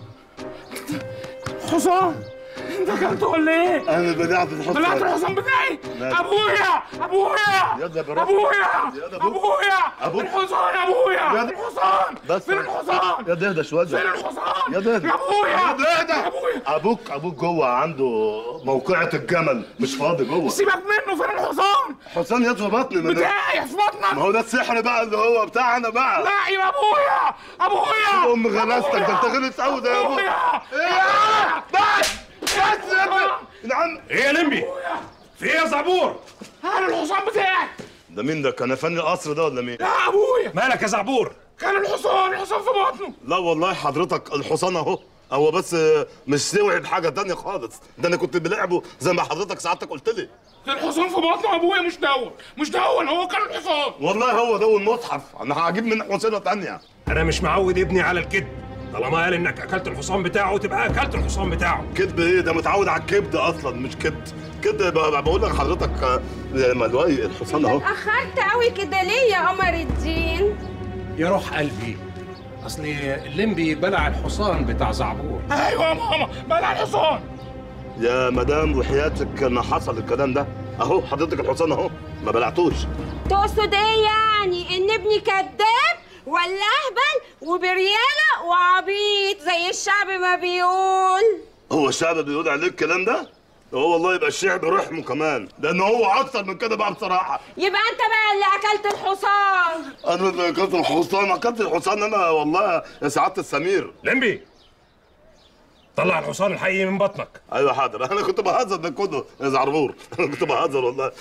حصان انت اكلته ولا ايه؟ انا بدعت الحصان بلعت الحصان بتاعي ماشي. ابويا ابويا يلا يا براء. ابويا يلا أبوك. ابويا أبوك. الحصان يا ابويا يلا. الحصان بس فين الحصان؟ يا ده اهدى شويه فين الحصان؟ يا ده اهدى يا ابويا يا ده اهدى يا ابويا ابوك ابوك جوه عنده موقعة الجمل مش فاضي جوه سيبك منه فين الحصان؟ حصان يد في بطني ما ده- بتاعي في بطنك ما هو ده السحر بقى اللي هو بتاعنا بقى لا يا ابويا ابويا ام غلاستك ده انت غلس قوي ده يا ابويا ابويا بس بس يا ابني نعم ايه يا لمبي في ايه يا زعبور انا الحصان بتاعي ده مين ده كان فني القصر ده ولا مين؟ لا ابويا مالك يا زعبور كان الحصان الحصان في بطنه لا والله حضرتك الحصان اهو هو بس مش سوعي بحاجه تانية خالص ده انا كنت بلعبه زي ما حضرتك سعادتك قلت لي الحصان في بطنه ابويا مش دون مش دون هو كان الحصان والله هو ده المصحف انا هجيب من حصينه تانية انا مش معود ابني على الكذب طالما قال انك اكلت الحصان بتاعه تبقى اكلت الحصان بتاعه كذب ايه ده متعود على الكبد اصلا مش كبد كده ب- بقول لك حضرتك آه، يا ملوي الحصان اهو اتأخرت قوي كده ليه يا قمر الدين؟ يا روح قلبي اصل الليمبي بلع الحصان بتاع زعبور ايوه يا ماما بلع الحصان يا مدام وحياتك ما حصل الكلام ده اهو حضرتك الحصان اهو ما بلعتوش تقصد ايه يعني ان ابني كذاب ولا اهبل وبريالة وعبيط زي الشعب ما بيقول هو الشعب بيقول عليك الكلام ده هو والله يبقى الشعب رحمه كمان لان هو اكتر من كده بقى بصراحه يبقى انت بقى اللي اكلت الحصان انا اللي اكلت الحصان اكلت الحصان انا والله يا سعاده السمير لمبي طلع الحصان الحقيقي من بطنك ايوه حاضر انا كنت بهزر ده كله يا زعربور انا كنت بهزر والله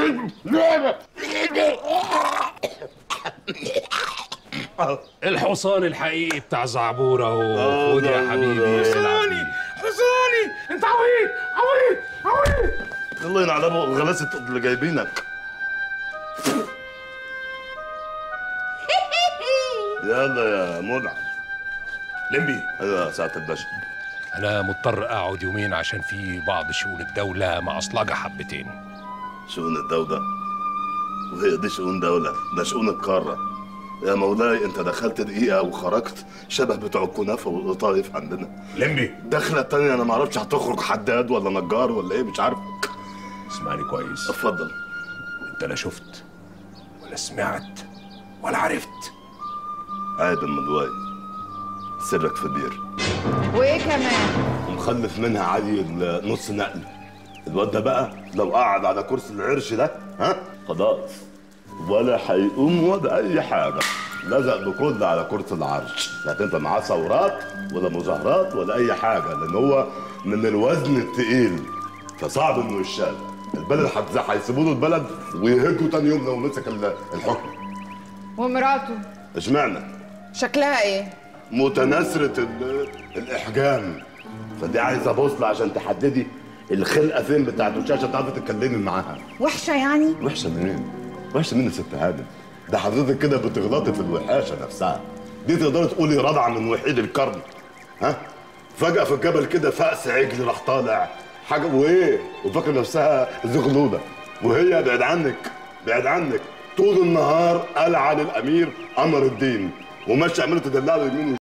الحصان الحقيقي بتاع زعبور اهو خد يا حبيبي حصاني حصاني انت عويط عويط عويط الله ينعلمه غلاسه اللي جايبينك يلا يا منى لمبي ايوه يا سعاده الباشا انا مضطر اقعد يومين عشان في بعض شؤون الدوله معصلجه حبتين شؤون الدولة وهي دي شؤون دولة ده شؤون القارة يا مولاي انت دخلت دقيقة وخرجت شبه بتوع الكنافة والقطايف عندنا لمبي دخلة تانية انا معرفش هتخرج حداد ولا نجار ولا ايه مش عارف اسمعني كويس اتفضل انت لا شفت ولا سمعت ولا عرفت عيب يا مدواي سرك في بير وايه كمان ومخلف منها عيل نص نقل الواد ده بقى لو قعد على كرسي العرش ده ها خلاص ولا هيقوم ولا اي حاجه لزق بكل على كرسي العرش لا هتنفع معاه ثورات ولا مظاهرات ولا اي حاجه لان هو من الوزن التقيل فصعب انه يشال البلد هتز- هيسيبوا له البلد ويهجوا تاني يوم لو مسك ال- الحكم ومراته اشمعنى شكلها ايه متناثرة ال- الإحجام فدي عايزة بوصلة عشان تحددي الخلقة فين بتاعت وشها عشان تعرفي تتكلمي معاها وحشه يعني وحشة منين؟ وحشة منين يا ست هانم؟ ده حضرتك كده بتغلطي في الوحاشة نفسها دي تقدري تقولي رضعة من وحيد القرن ها؟ فجأة في الجبل كده فأس عجل راح طالع حاجة وإيه؟ وفاكرة نفسها زغلولة وهي بعد عنك بعد عنك طول النهار قلعة للأمير قمر الدين وماشية عمالة تدلع له يمين